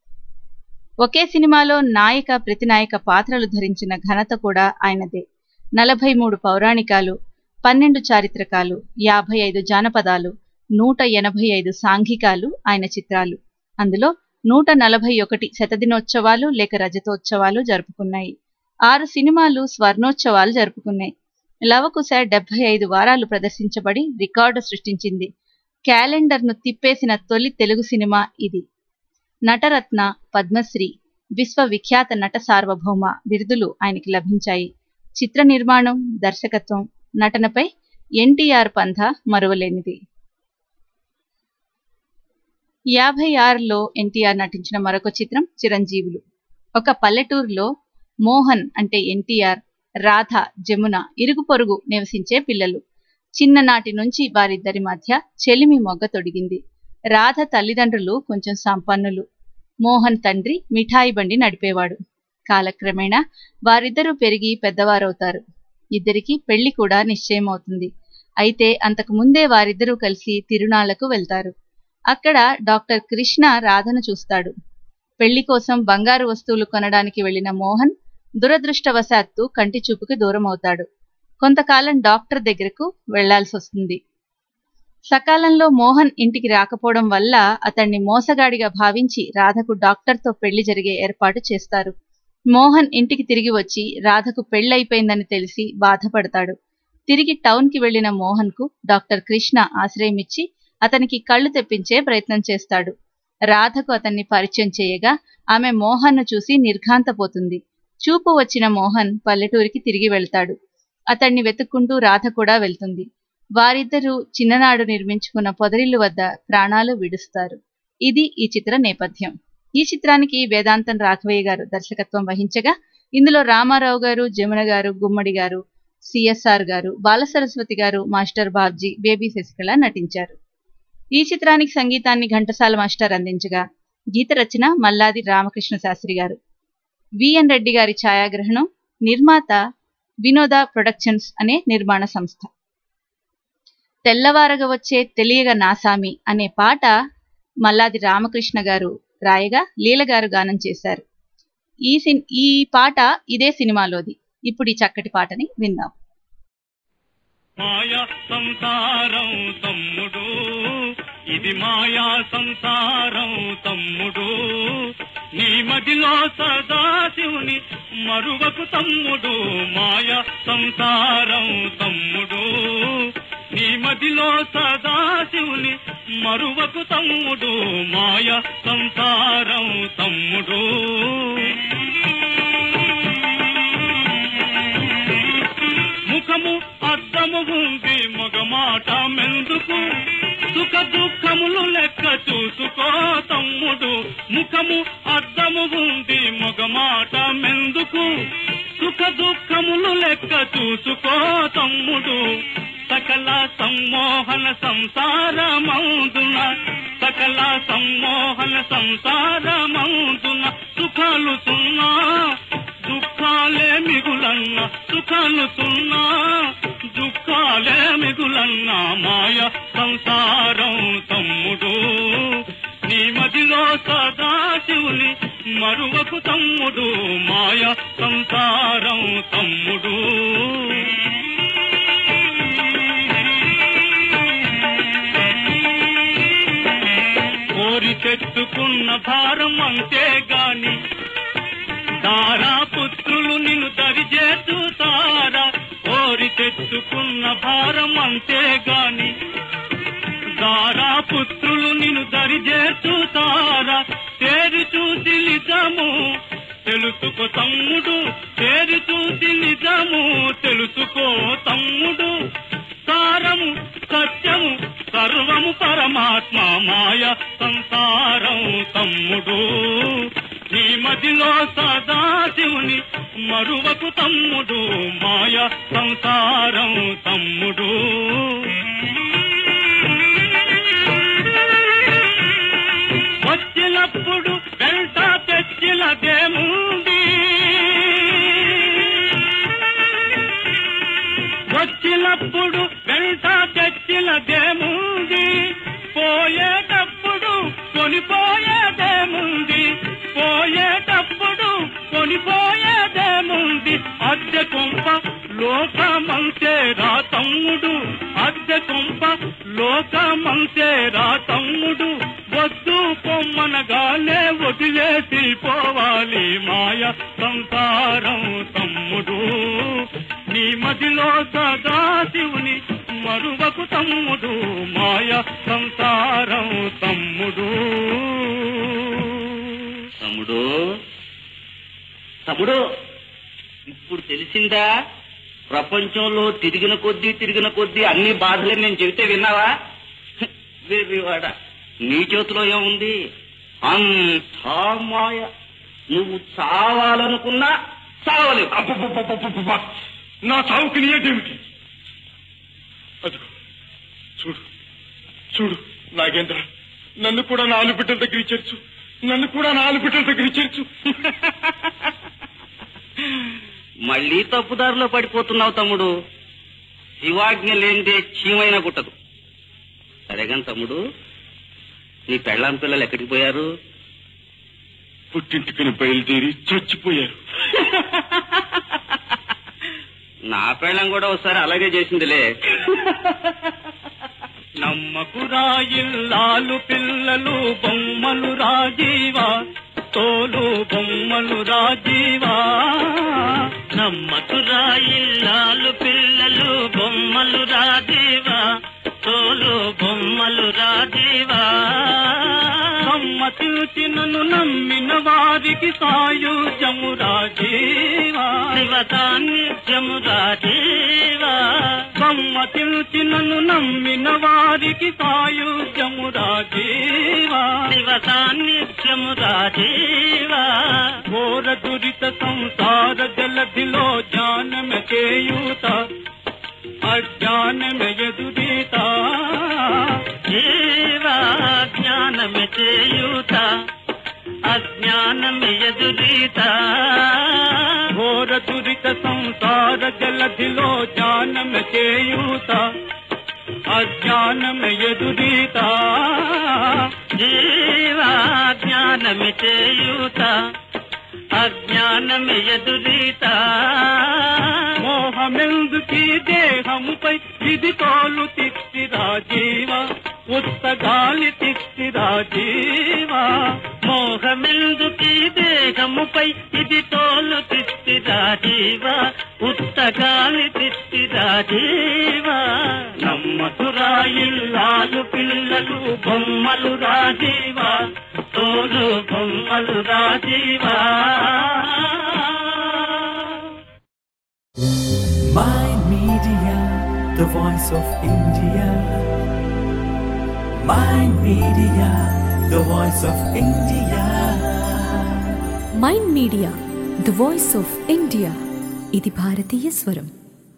ఒకే సినిమాలో నాయక ప్రతినాయక పాత్రలు ధరించిన ఘనత కూడా ఆయనదే నలభై మూడు పౌరాణికాలు పన్నెండు చారిత్రకాలు యాభై ఐదు జానపదాలు నూట ఎనభై ఐదు సాంఘికాలు ఆయన చిత్రాలు అందులో నూట నలభై ఒకటి శతదినోత్సవాలు లేక రజతోత్సవాలు జరుపుకున్నాయి ఆరు సినిమాలు స్వర్ణోత్సవాలు జరుపుకున్నాయి లవకుశ డెబ్బై ఐదు వారాలు ప్రదర్శించబడి రికార్డు సృష్టించింది క్యాలెండర్ను తిప్పేసిన తొలి తెలుగు సినిమా ఇది నటరత్న పద్మశ్రీ విశ్వవిఖ్యాత నట సార్వభౌమ బిరుదులు ఆయనకి లభించాయి చిత్ర నిర్మాణం దర్శకత్వం నటనపై ఎన్టీఆర్ పంథ మరువలేనిది యాభై ఆరులో ఎన్టీఆర్ నటించిన మరొక చిత్రం చిరంజీవులు ఒక పల్లెటూరులో మోహన్ అంటే ఎన్టీఆర్ రాధ జమున ఇరుగు పొరుగు నివసించే పిల్లలు చిన్ననాటి నుంచి వారిద్దరి మధ్య చెలిమి మొగ్గ తొడిగింది రాధ తల్లిదండ్రులు కొంచెం సంపన్నులు మోహన్ తండ్రి మిఠాయి బండి నడిపేవాడు కాలక్రమేణా వారిద్దరూ పెరిగి పెద్దవారవుతారు ఇద్దరికి పెళ్లి కూడా నిశ్చయమవుతుంది అయితే అంతకు ముందే వారిద్దరూ కలిసి తిరునాళ్లకు వెళ్తారు అక్కడ డాక్టర్ కృష్ణ రాధను చూస్తాడు పెళ్లి కోసం బంగారు వస్తువులు కొనడానికి వెళ్లిన మోహన్ దురదృష్టవశాత్తు కంటి చూపుకి దూరం అవుతాడు కొంతకాలం డాక్టర్ దగ్గరకు వెళ్లాల్సి వస్తుంది సకాలంలో మోహన్ ఇంటికి రాకపోవడం వల్ల అతన్ని మోసగాడిగా భావించి రాధకు డాక్టర్తో పెళ్లి జరిగే ఏర్పాటు చేస్తారు మోహన్ ఇంటికి తిరిగి వచ్చి రాధకు పెళ్లైపోయిందని తెలిసి బాధపడతాడు తిరిగి టౌన్కి వెళ్లిన మోహన్కు డాక్టర్ కృష్ణ ఆశ్రయమిచ్చి అతనికి కళ్ళు తెప్పించే ప్రయత్నం చేస్తాడు రాధకు అతన్ని పరిచయం చేయగా ఆమె మోహన్ను చూసి నిర్ఘాంతపోతుంది చూపు వచ్చిన మోహన్ పల్లెటూరికి తిరిగి వెళ్తాడు అతన్ని వెతుక్కుంటూ రాధ కూడా వెళ్తుంది వారిద్దరూ చిన్ననాడు నిర్మించుకున్న పొదరిల్లు వద్ద ప్రాణాలు విడుస్తారు ఇది ఈ చిత్ర నేపథ్యం ఈ చిత్రానికి వేదాంతం రాఘవయ్య గారు దర్శకత్వం వహించగా ఇందులో రామారావు గారు జమున గారు గుమ్మడి గారు సిఎస్ఆర్ గారు బాలసరస్వతి గారు మాస్టర్ బాబ్జీ బేబీ శశికళ నటించారు ఈ చిత్రానికి సంగీతాన్ని ఘంటసాల మాస్టర్ అందించగా గీత రచన మల్లాది రామకృష్ణ శాస్త్రి గారు విఎన్ రెడ్డి గారి ఛాయాగ్రహణం నిర్మాత వినోద ప్రొడక్షన్స్ అనే నిర్మాణ సంస్థ తెల్లవారగా వచ్చే తెలియగ నాసామి అనే పాట మల్లాది రామకృష్ణ గారు రాయగా లీల గారు గానం చేశారు ఈ సిన్ ఈ పాట ఇదే సినిమాలోది ఇప్పుడు ఈ చక్కటి పాటని విందాం మాయా సంసారం తమ్ముడు ఇది మాయా సంసారం తమ్ముడు నీ మదిలో సదాశివుని మరువకు తమ్ముడు మాయా సంసారం తమ్ముడు నీ మదిలో సదాశివుని మరువకు తమ్ముడు మాయా సంసారం తమ్ముడు ముఖము అద్దము ఉంది మగమాట మెందుకు సుఖ దుఃఖములు లెక్క చూసుకో తమ్ముడు ముఖము అద్దము ఉంది మగమాట మెందుకు సుఖ దుఃఖములు లెక్క చూసుకో తమ్ముడు సకల సమ్మోహన సంసారమందున సకల సమ్మోహన సంసారమందున సుఖాలు సున్నా దుఃఖాలే మిగులన్న సుఖాలు సున్నా దుఃఖాలే మిగులన్న మాయ సంసారం తమ్ముడు నీ మదిలో సదాశివుని మరువకు తమ్ముడు మాయ సంసారం తమ్ముడు కోరి తెచ్చుకున్న భారం అంతే గాని తారా పుత్రులు నిన్ను దరిచేస్తారా కోరి తెచ్చుకున్న భారం అంతే గాని దారా పుత్రులు నిన్ను దరిచేస్తారా తేరి చూసి నిజము తెలుసుకో తమ్ముడు తేరి చూసి నిజము తెలుసుకో తమ్ముడు సారము సత్యము సర్వము పరమాత్మ మాయ సంసారం తమ్ముడు నీ మదిలో సదాశివుని మరువకు తమ్ముడు మాయ సంసారం తమ్ముడు వచ్చినప్పుడు వెంట తెచ్చినదేముంది వచ్చినప్పుడు వెంట తెచ్చినదేముంది పోయేటప్పుడు కొనిపోయేదేముంది పోయేటప్పుడు కొనిపోయేదేముంది అద్దె కొంప లోకమంతేరా తమ్ముడు అద్దె కొంప లోకమంతేరా తమ్ముడు వద్దు పొమ్మనగానే వదిలేసి పోవాలి మాయ సంసారం తమ్ముడు నీ మదిలో సదాశివుని మరువకు తమ్ముడు మాయ సంసారం తమ్ముడు తమ్ముడు తమ్ముడు ఇప్పుడు తెలిసిందా ప్రపంచంలో తిరిగిన కొద్దీ తిరిగిన కొద్దీ అన్ని బాధలే నేను చెబితే విన్నావా వేరేవాడ నీ చేతిలో ఏముంది అంతా మాయ నువ్వు చావాలనుకున్నా చావలేవు అబ్బబ్బబ్బబ్బబ్బబ్బ! నా చావుకి నీయేమిటి అదిగో చూడు చూడు నాగేంద్ర నన్ను కూడా నాలుగు బిడ్డల దగ్గర చేర్చు నన్ను కూడా నాలుగు బిడ్డల దగ్గర చేర్చు మళ్ళీ తప్పుదారిలో పడిపోతున్నావు తమ్ముడు శివాజ్ఞ లేనిదే చీమైనా కుట్టదు సరేగాని తమ్ముడు నీ పెళ్ళాం పిల్లలు ఎక్కడికి పోయారు పుట్టింటికని బయలుదేరి చచ్చిపోయారు నా పెళ్ళం కూడా ఒకసారి అలాగే చేసిందిలే నమ్మకురా ఇల్లాలు పిల్లలు బొమ్మలు రాజీవా తోలు బొమ్మలు రాజీవా నమ్మకురా ఇల్లాలు పిల్లలు బొమ్మలు రాజీవా తోలు బొమ్మలు రాజీవా సమ్మతిల్చినను నమ్మిన వారికి సాయుజము రాజీవా శివసాన్నిధ్యము రాజీవా సమ్మతిల్చినను నమ్మిన వారికి సాయుజము రాజీవా శివ సాన్నిధ్యము రాజీవా ఘోర దురిత సంసార జలధిలో జ్ఞానమ చేయూత అజ్ఞానమ ఎదురీత జీవా జ్ఞానమ చేయూత అజ్ఞానమ ఎదురీత ఘోర దురిత సంసార జలధిలో జ్ఞానమ చేయూత అజ్ఞానమ ఎదురీత జీవా జ్ఞానమి చేయూత అజ్ఞానమే ఎదురీత మోహమెందుకీ దేహంపై ఇది తోలు తిక్తిరా జీవ ఉత్తగాలి తిక్తిరా జీవ మోహమెందుకీ దేహముపై ఇది తోలు తిక్తిరా జీవ ఉత్తగాలి తిక్తిరా జీవ నమ్మకురా ఇల్లాలు పిల్లలు బొమ్మలు రాజీవా తోలు బొమ్మలు రాజీవా My Media, the voice of India. My Media, the voice of India. Mind Media the voice of India ఇది భారతీయ స్వరం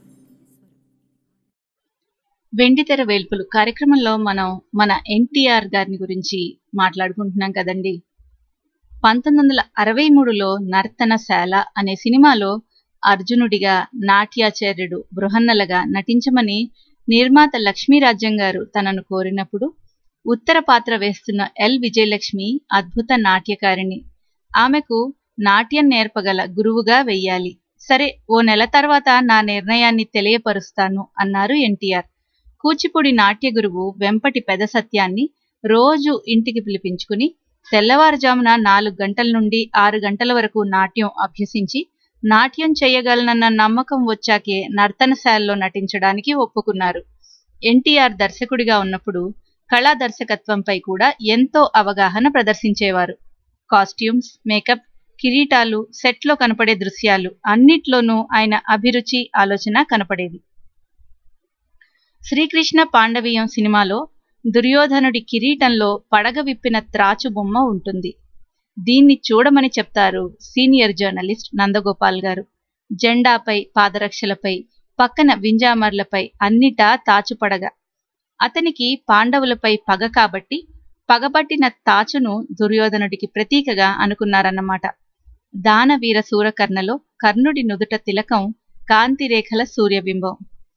వెండితెర వేల్పులు కార్యక్రమంలో మనం మన ఎన్టీఆర్ గారిని గురించి మాట్లాడుకుంటున్నాం కదండి పంతొమ్మిది వందల అరవై మూడులో నర్తనశాల అనే సినిమాలో అర్జునుడిగా నాట్యాచార్యుడు బృహన్నలగా నటించమని నిర్మాత లక్ష్మీరాజ్యం గారు తనను కోరినప్పుడు ఉత్తర పాత్ర వేస్తున్న ఎల్ విజయలక్ష్మి అద్భుత నాట్యకారిణి ఆమెకు నాట్యం నేర్పగల గురువుగా వెయ్యాలి సరే ఓ నెల తర్వాత నా నిర్ణయాన్ని తెలియపరుస్తాను అన్నారు ఎన్టీఆర్ కూచిపూడి నాట్య గురువు వెంపటి పెద సత్యాన్ని రోజు ఇంటికి పిలిపించుకుని తెల్లవారుజామున నాలుగు గంటల నుండి ఆరు గంటల వరకు నాట్యం అభ్యసించి నాట్యం చేయగలనన్న నమ్మకం వచ్చాకే నర్తనశాలలో నటించడానికి ఒప్పుకున్నారు ఎన్టీఆర్ దర్శకుడిగా ఉన్నప్పుడు కళా దర్శకత్వంపై కూడా ఎంతో అవగాహన ప్రదర్శించేవారు కాస్ట్యూమ్స్ మేకప్ కిరీటాలు సెట్లో కనపడే దృశ్యాలు అన్నిట్లోనూ ఆయన అభిరుచి ఆలోచన కనపడేది శ్రీకృష్ణ పాండవీయం సినిమాలో దుర్యోధనుడి కిరీటంలో పడగ విప్పిన త్రాచు బొమ్మ ఉంటుంది దీన్ని చూడమని చెప్తారు సీనియర్ జర్నలిస్ట్ నందగోపాల్ గారు జెండాపై పాదరక్షలపై పక్కన వింజామర్లపై అన్నిటా తాచు పడగ అతనికి పాండవులపై పగ కాబట్టి పగబట్టిన తాచును దుర్యోధనుడికి ప్రతీకగా అనుకున్నారన్నమాట దానవీర సూరకర్ణలో కర్ణుడి నుదుట తిలకం కాంతిరేఖల సూర్యబింబం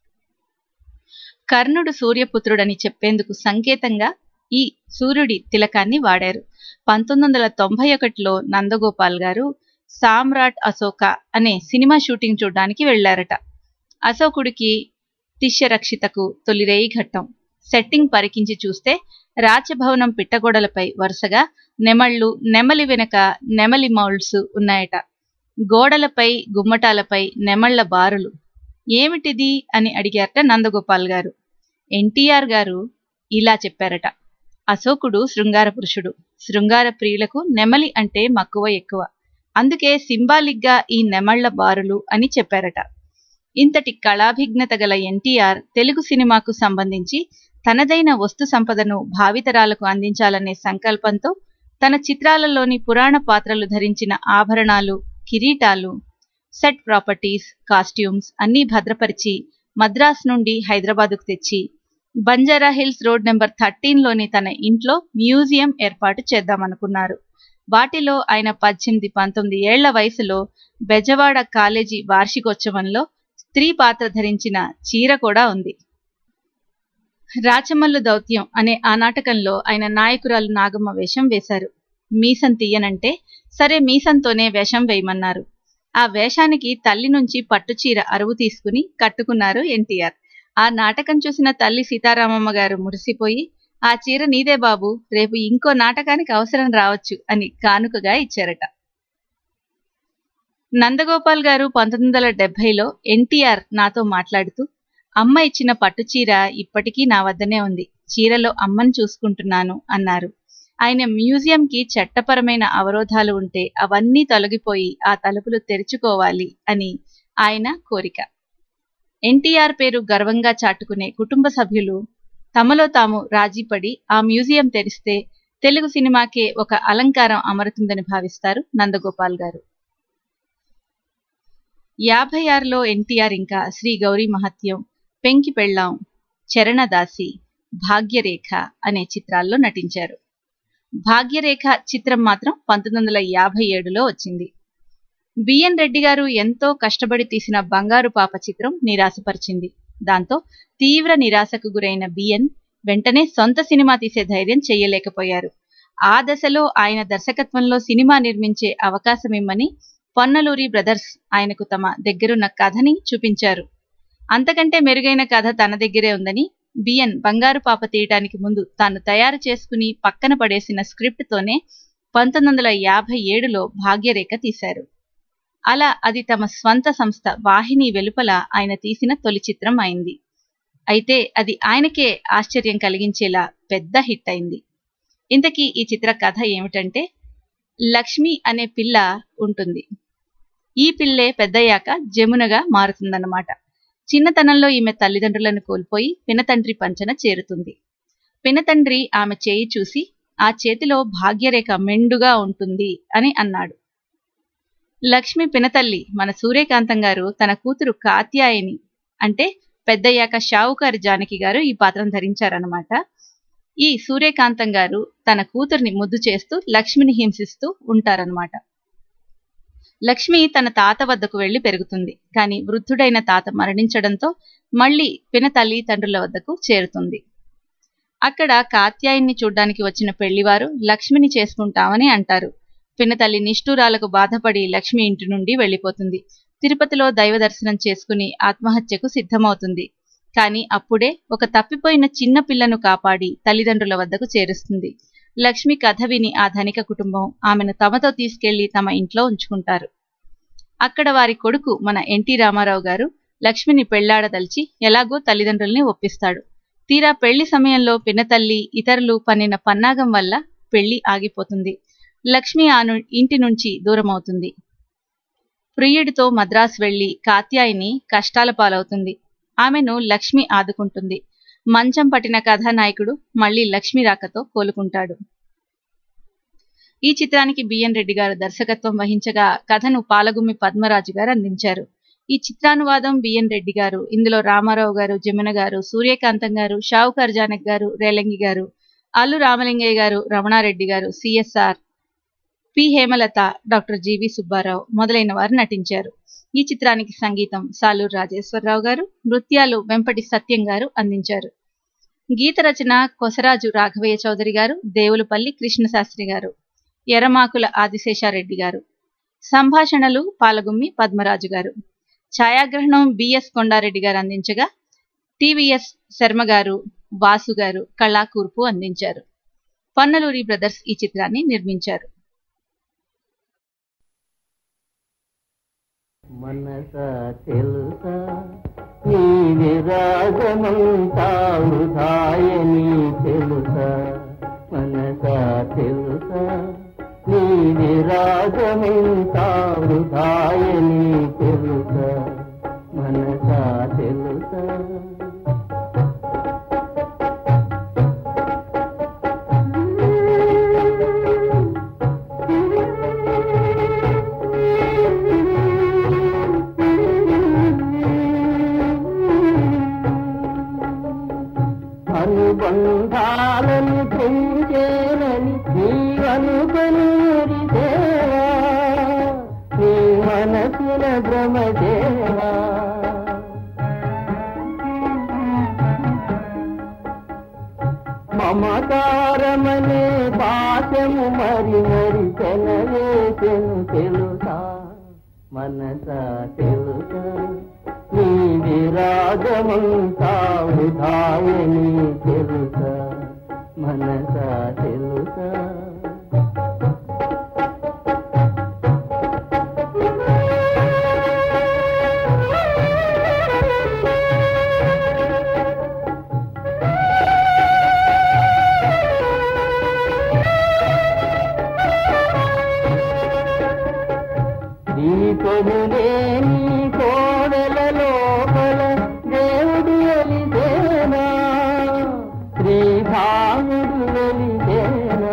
కర్ణుడు సూర్యపుత్రుడని చెప్పేందుకు సంకేతంగా ఈ సూర్యుడి తిలకాన్ని వాడారు పంతొమ్మిది వందల తొంభై ఒకటిలో నందగోపాల్ గారు సామ్రాట్ అశోక అనే సినిమా షూటింగ్ చూడడానికి వెళ్లారట అశోకుడికి తిష్యరక్షితకు తొలిరేయి ఘట్టం సెట్టింగ్ పరికించి చూస్తే రాజభవనం పిట్టగోడలపై వరుసగా నెమళ్ళు నెమలి వెనుక నెమలి మౌల్డ్స్ ఉన్నాయట గోడలపై గుమ్మటాలపై నెమళ్ల బారులు ఏమిటిది అని అడిగారట నందగోపాల్ గారు ఎన్టీఆర్ గారు ఇలా చెప్పారట అశోకుడు శృంగార పురుషుడు శృంగార ప్రియులకు నెమలి అంటే మక్కువ ఎక్కువ అందుకే సింబాలిక్గా ఈ నెమళ్ల బారులు అని చెప్పారట ఇంతటి కళాభిజ్ఞత గల ఎన్టీఆర్ తెలుగు సినిమాకు సంబంధించి తనదైన వస్తు సంపదను భావితరాలకు అందించాలనే సంకల్పంతో తన చిత్రాలలోని పురాణ పాత్రలు ధరించిన ఆభరణాలు కిరీటాలు సెట్ ప్రాపర్టీస్ కాస్ట్యూమ్స్ అన్నీ భద్రపరిచి మద్రాస్ నుండి హైదరాబాదుకు తెచ్చి బంజారా హిల్స్ రోడ్ నెంబర్ థర్టీన్లోని తన ఇంట్లో మ్యూజియం ఏర్పాటు చేద్దామనుకున్నారు వాటిలో ఆయన పద్దెనిమిది పంతొమ్మిది ఏళ్ల వయసులో బెజవాడ కాలేజీ వార్షికోత్సవంలో స్త్రీ పాత్ర ధరించిన చీర కూడా ఉంది రాచమల్లు దౌత్యం అనే ఆ నాటకంలో ఆయన నాయకురాలు నాగమ్మ వేషం వేశారు మీసం తీయనంటే సరే మీసంతోనే వేషం వేయమన్నారు ఆ వేషానికి తల్లి నుంచి పట్టుచీర అరువు తీసుకుని కట్టుకున్నారు ఎన్టీఆర్ ఆ నాటకం చూసిన తల్లి సీతారామమ్మ గారు మురిసిపోయి ఆ చీర నీదే బాబు రేపు ఇంకో నాటకానికి అవసరం రావచ్చు అని కానుకగా ఇచ్చారట నందగోపాల్ గారు పంతొమ్మిది వందల డెబ్బైలో ఎన్టీఆర్ నాతో మాట్లాడుతూ అమ్మ ఇచ్చిన పట్టు చీర ఇప్పటికీ నా వద్దనే ఉంది చీరలో అమ్మను చూసుకుంటున్నాను అన్నారు ఆయన మ్యూజియంకి చట్టపరమైన అవరోధాలు ఉంటే అవన్నీ తొలగిపోయి ఆ తలుపులు తెరుచుకోవాలి అని ఆయన కోరిక ఎన్టీఆర్ పేరు గర్వంగా చాటుకునే కుటుంబ సభ్యులు తమలో తాము రాజీపడి ఆ మ్యూజియం తెరిస్తే తెలుగు సినిమాకే ఒక అలంకారం అమరుతుందని భావిస్తారు నందగోపాల్ గారు యాభై ఆరులో ఎన్టీఆర్ ఇంకా శ్రీ గౌరీ మహత్యం పెంకి పెళ్ళాం చరణదాసి భాగ్యరేఖ అనే చిత్రాల్లో నటించారు భాగ్యరేఖ చిత్రం మాత్రం పంతొమ్మిది వందల యాభై ఏడులో వచ్చింది బిఎన్ రెడ్డి గారు ఎంతో కష్టపడి తీసిన బంగారు పాప చిత్రం నిరాశపరిచింది దాంతో తీవ్ర నిరాశకు గురైన బిఎన్ వెంటనే సొంత సినిమా తీసే ధైర్యం చెయ్యలేకపోయారు ఆ దశలో ఆయన దర్శకత్వంలో సినిమా నిర్మించే అవకాశం ఇమ్మని పొన్నలూరి బ్రదర్స్ ఆయనకు తమ దగ్గరున్న కథని చూపించారు అంతకంటే మెరుగైన కథ తన దగ్గరే ఉందని బిఎన్ బంగారు పాప తీయటానికి ముందు తాను తయారు చేసుకుని పక్కన పడేసిన స్క్రిప్ట్తోనే పంతొమ్మిది వందల యాభై ఏడులో భాగ్యరేఖ తీశారు అలా అది తమ స్వంత సంస్థ వాహిని వెలుపల ఆయన తీసిన తొలి చిత్రం అయింది అయితే అది ఆయనకే ఆశ్చర్యం కలిగించేలా పెద్ద హిట్ అయింది ఇంతకీ ఈ చిత్ర కథ ఏమిటంటే లక్ష్మి అనే పిల్ల ఉంటుంది ఈ పిల్లే పెద్దయ్యాక జమునగా మారుతుందన్నమాట చిన్నతనంలో ఈమె తల్లిదండ్రులను కోల్పోయి పినతండ్రి పంచన చేరుతుంది పినతండ్రి ఆమె చేయి చూసి ఆ చేతిలో భాగ్యరేఖ మెండుగా ఉంటుంది అని అన్నాడు లక్ష్మి పినతల్లి మన సూర్యకాంతం గారు తన కూతురు కాత్యాయని అంటే పెద్దయ్యాక షావుకారి జానకి గారు ఈ పాత్రం ధరించారనమాట ఈ సూర్యకాంతం గారు తన కూతుర్ని ముద్దు చేస్తూ లక్ష్మిని హింసిస్తూ ఉంటారనమాట లక్ష్మి తన తాత వద్దకు వెళ్లి పెరుగుతుంది కానీ వృద్ధుడైన తాత మరణించడంతో మళ్లీ పిన తల్లిదండ్రుల వద్దకు చేరుతుంది అక్కడ కాత్యాయన్ని చూడ్డానికి వచ్చిన పెళ్లివారు లక్ష్మిని చేసుకుంటామని అంటారు పినతల్లి నిష్ఠూరాలకు బాధపడి లక్ష్మి ఇంటి నుండి వెళ్లిపోతుంది తిరుపతిలో దైవ దర్శనం చేసుకుని ఆత్మహత్యకు సిద్ధమవుతుంది కానీ అప్పుడే ఒక తప్పిపోయిన చిన్న పిల్లను కాపాడి తల్లిదండ్రుల వద్దకు చేరుస్తుంది లక్ష్మి కథ విని ఆ ధనిక కుటుంబం ఆమెను తమతో తీసుకెళ్లి తమ ఇంట్లో ఉంచుకుంటారు అక్కడ వారి కొడుకు మన ఎన్టీ రామారావు గారు లక్ష్మిని పెళ్లాడదలిచి ఎలాగో తల్లిదండ్రుల్ని ఒప్పిస్తాడు తీరా పెళ్లి సమయంలో పినతల్లి ఇతరులు పన్నిన పన్నాగం వల్ల పెళ్లి ఆగిపోతుంది లక్ష్మి ఆ ను- ఇంటి నుంచి దూరమవుతుంది ప్రియుడితో మద్రాసు వెళ్లి కాత్యాయిని కష్టాల పాలవుతుంది ఆమెను లక్ష్మి ఆదుకుంటుంది మంచం పట్టిన కథానాయకుడు మళ్లీ లక్ష్మి రాకతో కోలుకుంటాడు ఈ చిత్రానికి బిఎన్ రెడ్డి గారు దర్శకత్వం వహించగా కథను పాలగుమ్మి పద్మరాజు గారు అందించారు ఈ చిత్రానువాదం బిఎన్ రెడ్డి గారు ఇందులో రామారావు గారు జమున గారు సూర్యకాంతం గారు షావుకర్ జానక్ గారు రేలంగి గారు అల్లు రామలింగయ్య గారు రమణారెడ్డి గారు CSR P Hemalatha doctor GV Subbarao మొదలైన వారు నటించారు ఈ చిత్రానికి సంగీతం సాలూరు రాజేశ్వరరావు గారు నృత్యాలు వెంపటి సత్యం గారు అందించారు గీత రచన కొసరాజు రాఘవయ్య చౌదరి గారు దేవులపల్లి కృష్ణశాస్త్రి గారు ఎర్రమాకుల ఆదిశేషారెడ్డి గారు సంభాషణలు పాలగుమ్మి పద్మరాజు గారు ఛాయాగ్రహణం బిఎస్ కొండారెడ్డి గారు అందించగా టివిఎస్ శర్మ గారు వాసు గారు కళాకూర్పు అందించారు పన్నలూరి బ్రదర్స్ ఈ చిత్రాన్ని నిర్మించారు మనస తెలుసా నీ విరాగమంతా వృధాయని తెలుసా మనస తెలుసా నీ విరాగమంతా వృధాయని తెలుసా మనస తెలుసా అనుబంధాలను పెంచేనని నీవనుకొని మురిసేవా నీ మనసుల భ్రమదేవా మమకారమనే పాశము మరి మరి తెనవేసెను తెలుసా మనస తెలుసా నీ విరాగమంతా వృధాయని తెలుసా మనస తెలుసా దీపము లేని కోడల లోపల దేవుడు వెలిసేనా శ్రీభాముడు వెలిసేనా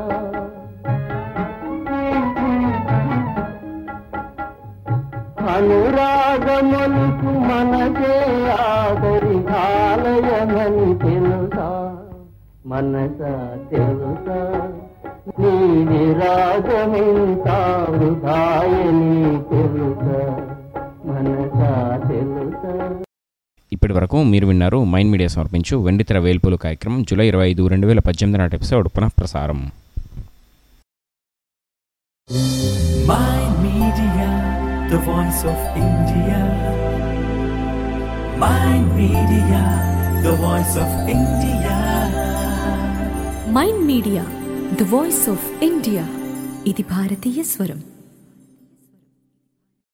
అనురాగములకు మనసే ఆదరి ఆలయమని తెలుసా మనస తెలుసా నీ విరాగమింతా వృధాయని తెలుసా మనస తెలుసా ఇప్పటి వరకు మీరు విన్నారు మైండ్ మీడియా సమర్పించు వెండితెర వేల్పులు కార్యక్రమం జూలై ఇరవై ఐదు రెండు వేల పద్దెనిమిది నాటి ఎపిసోడ్ పునఃప్రసారం Mind Media, the voice of India. Mind Media, the voice of India. Mind Media the voice of India ఇది భారతీయ స్వరం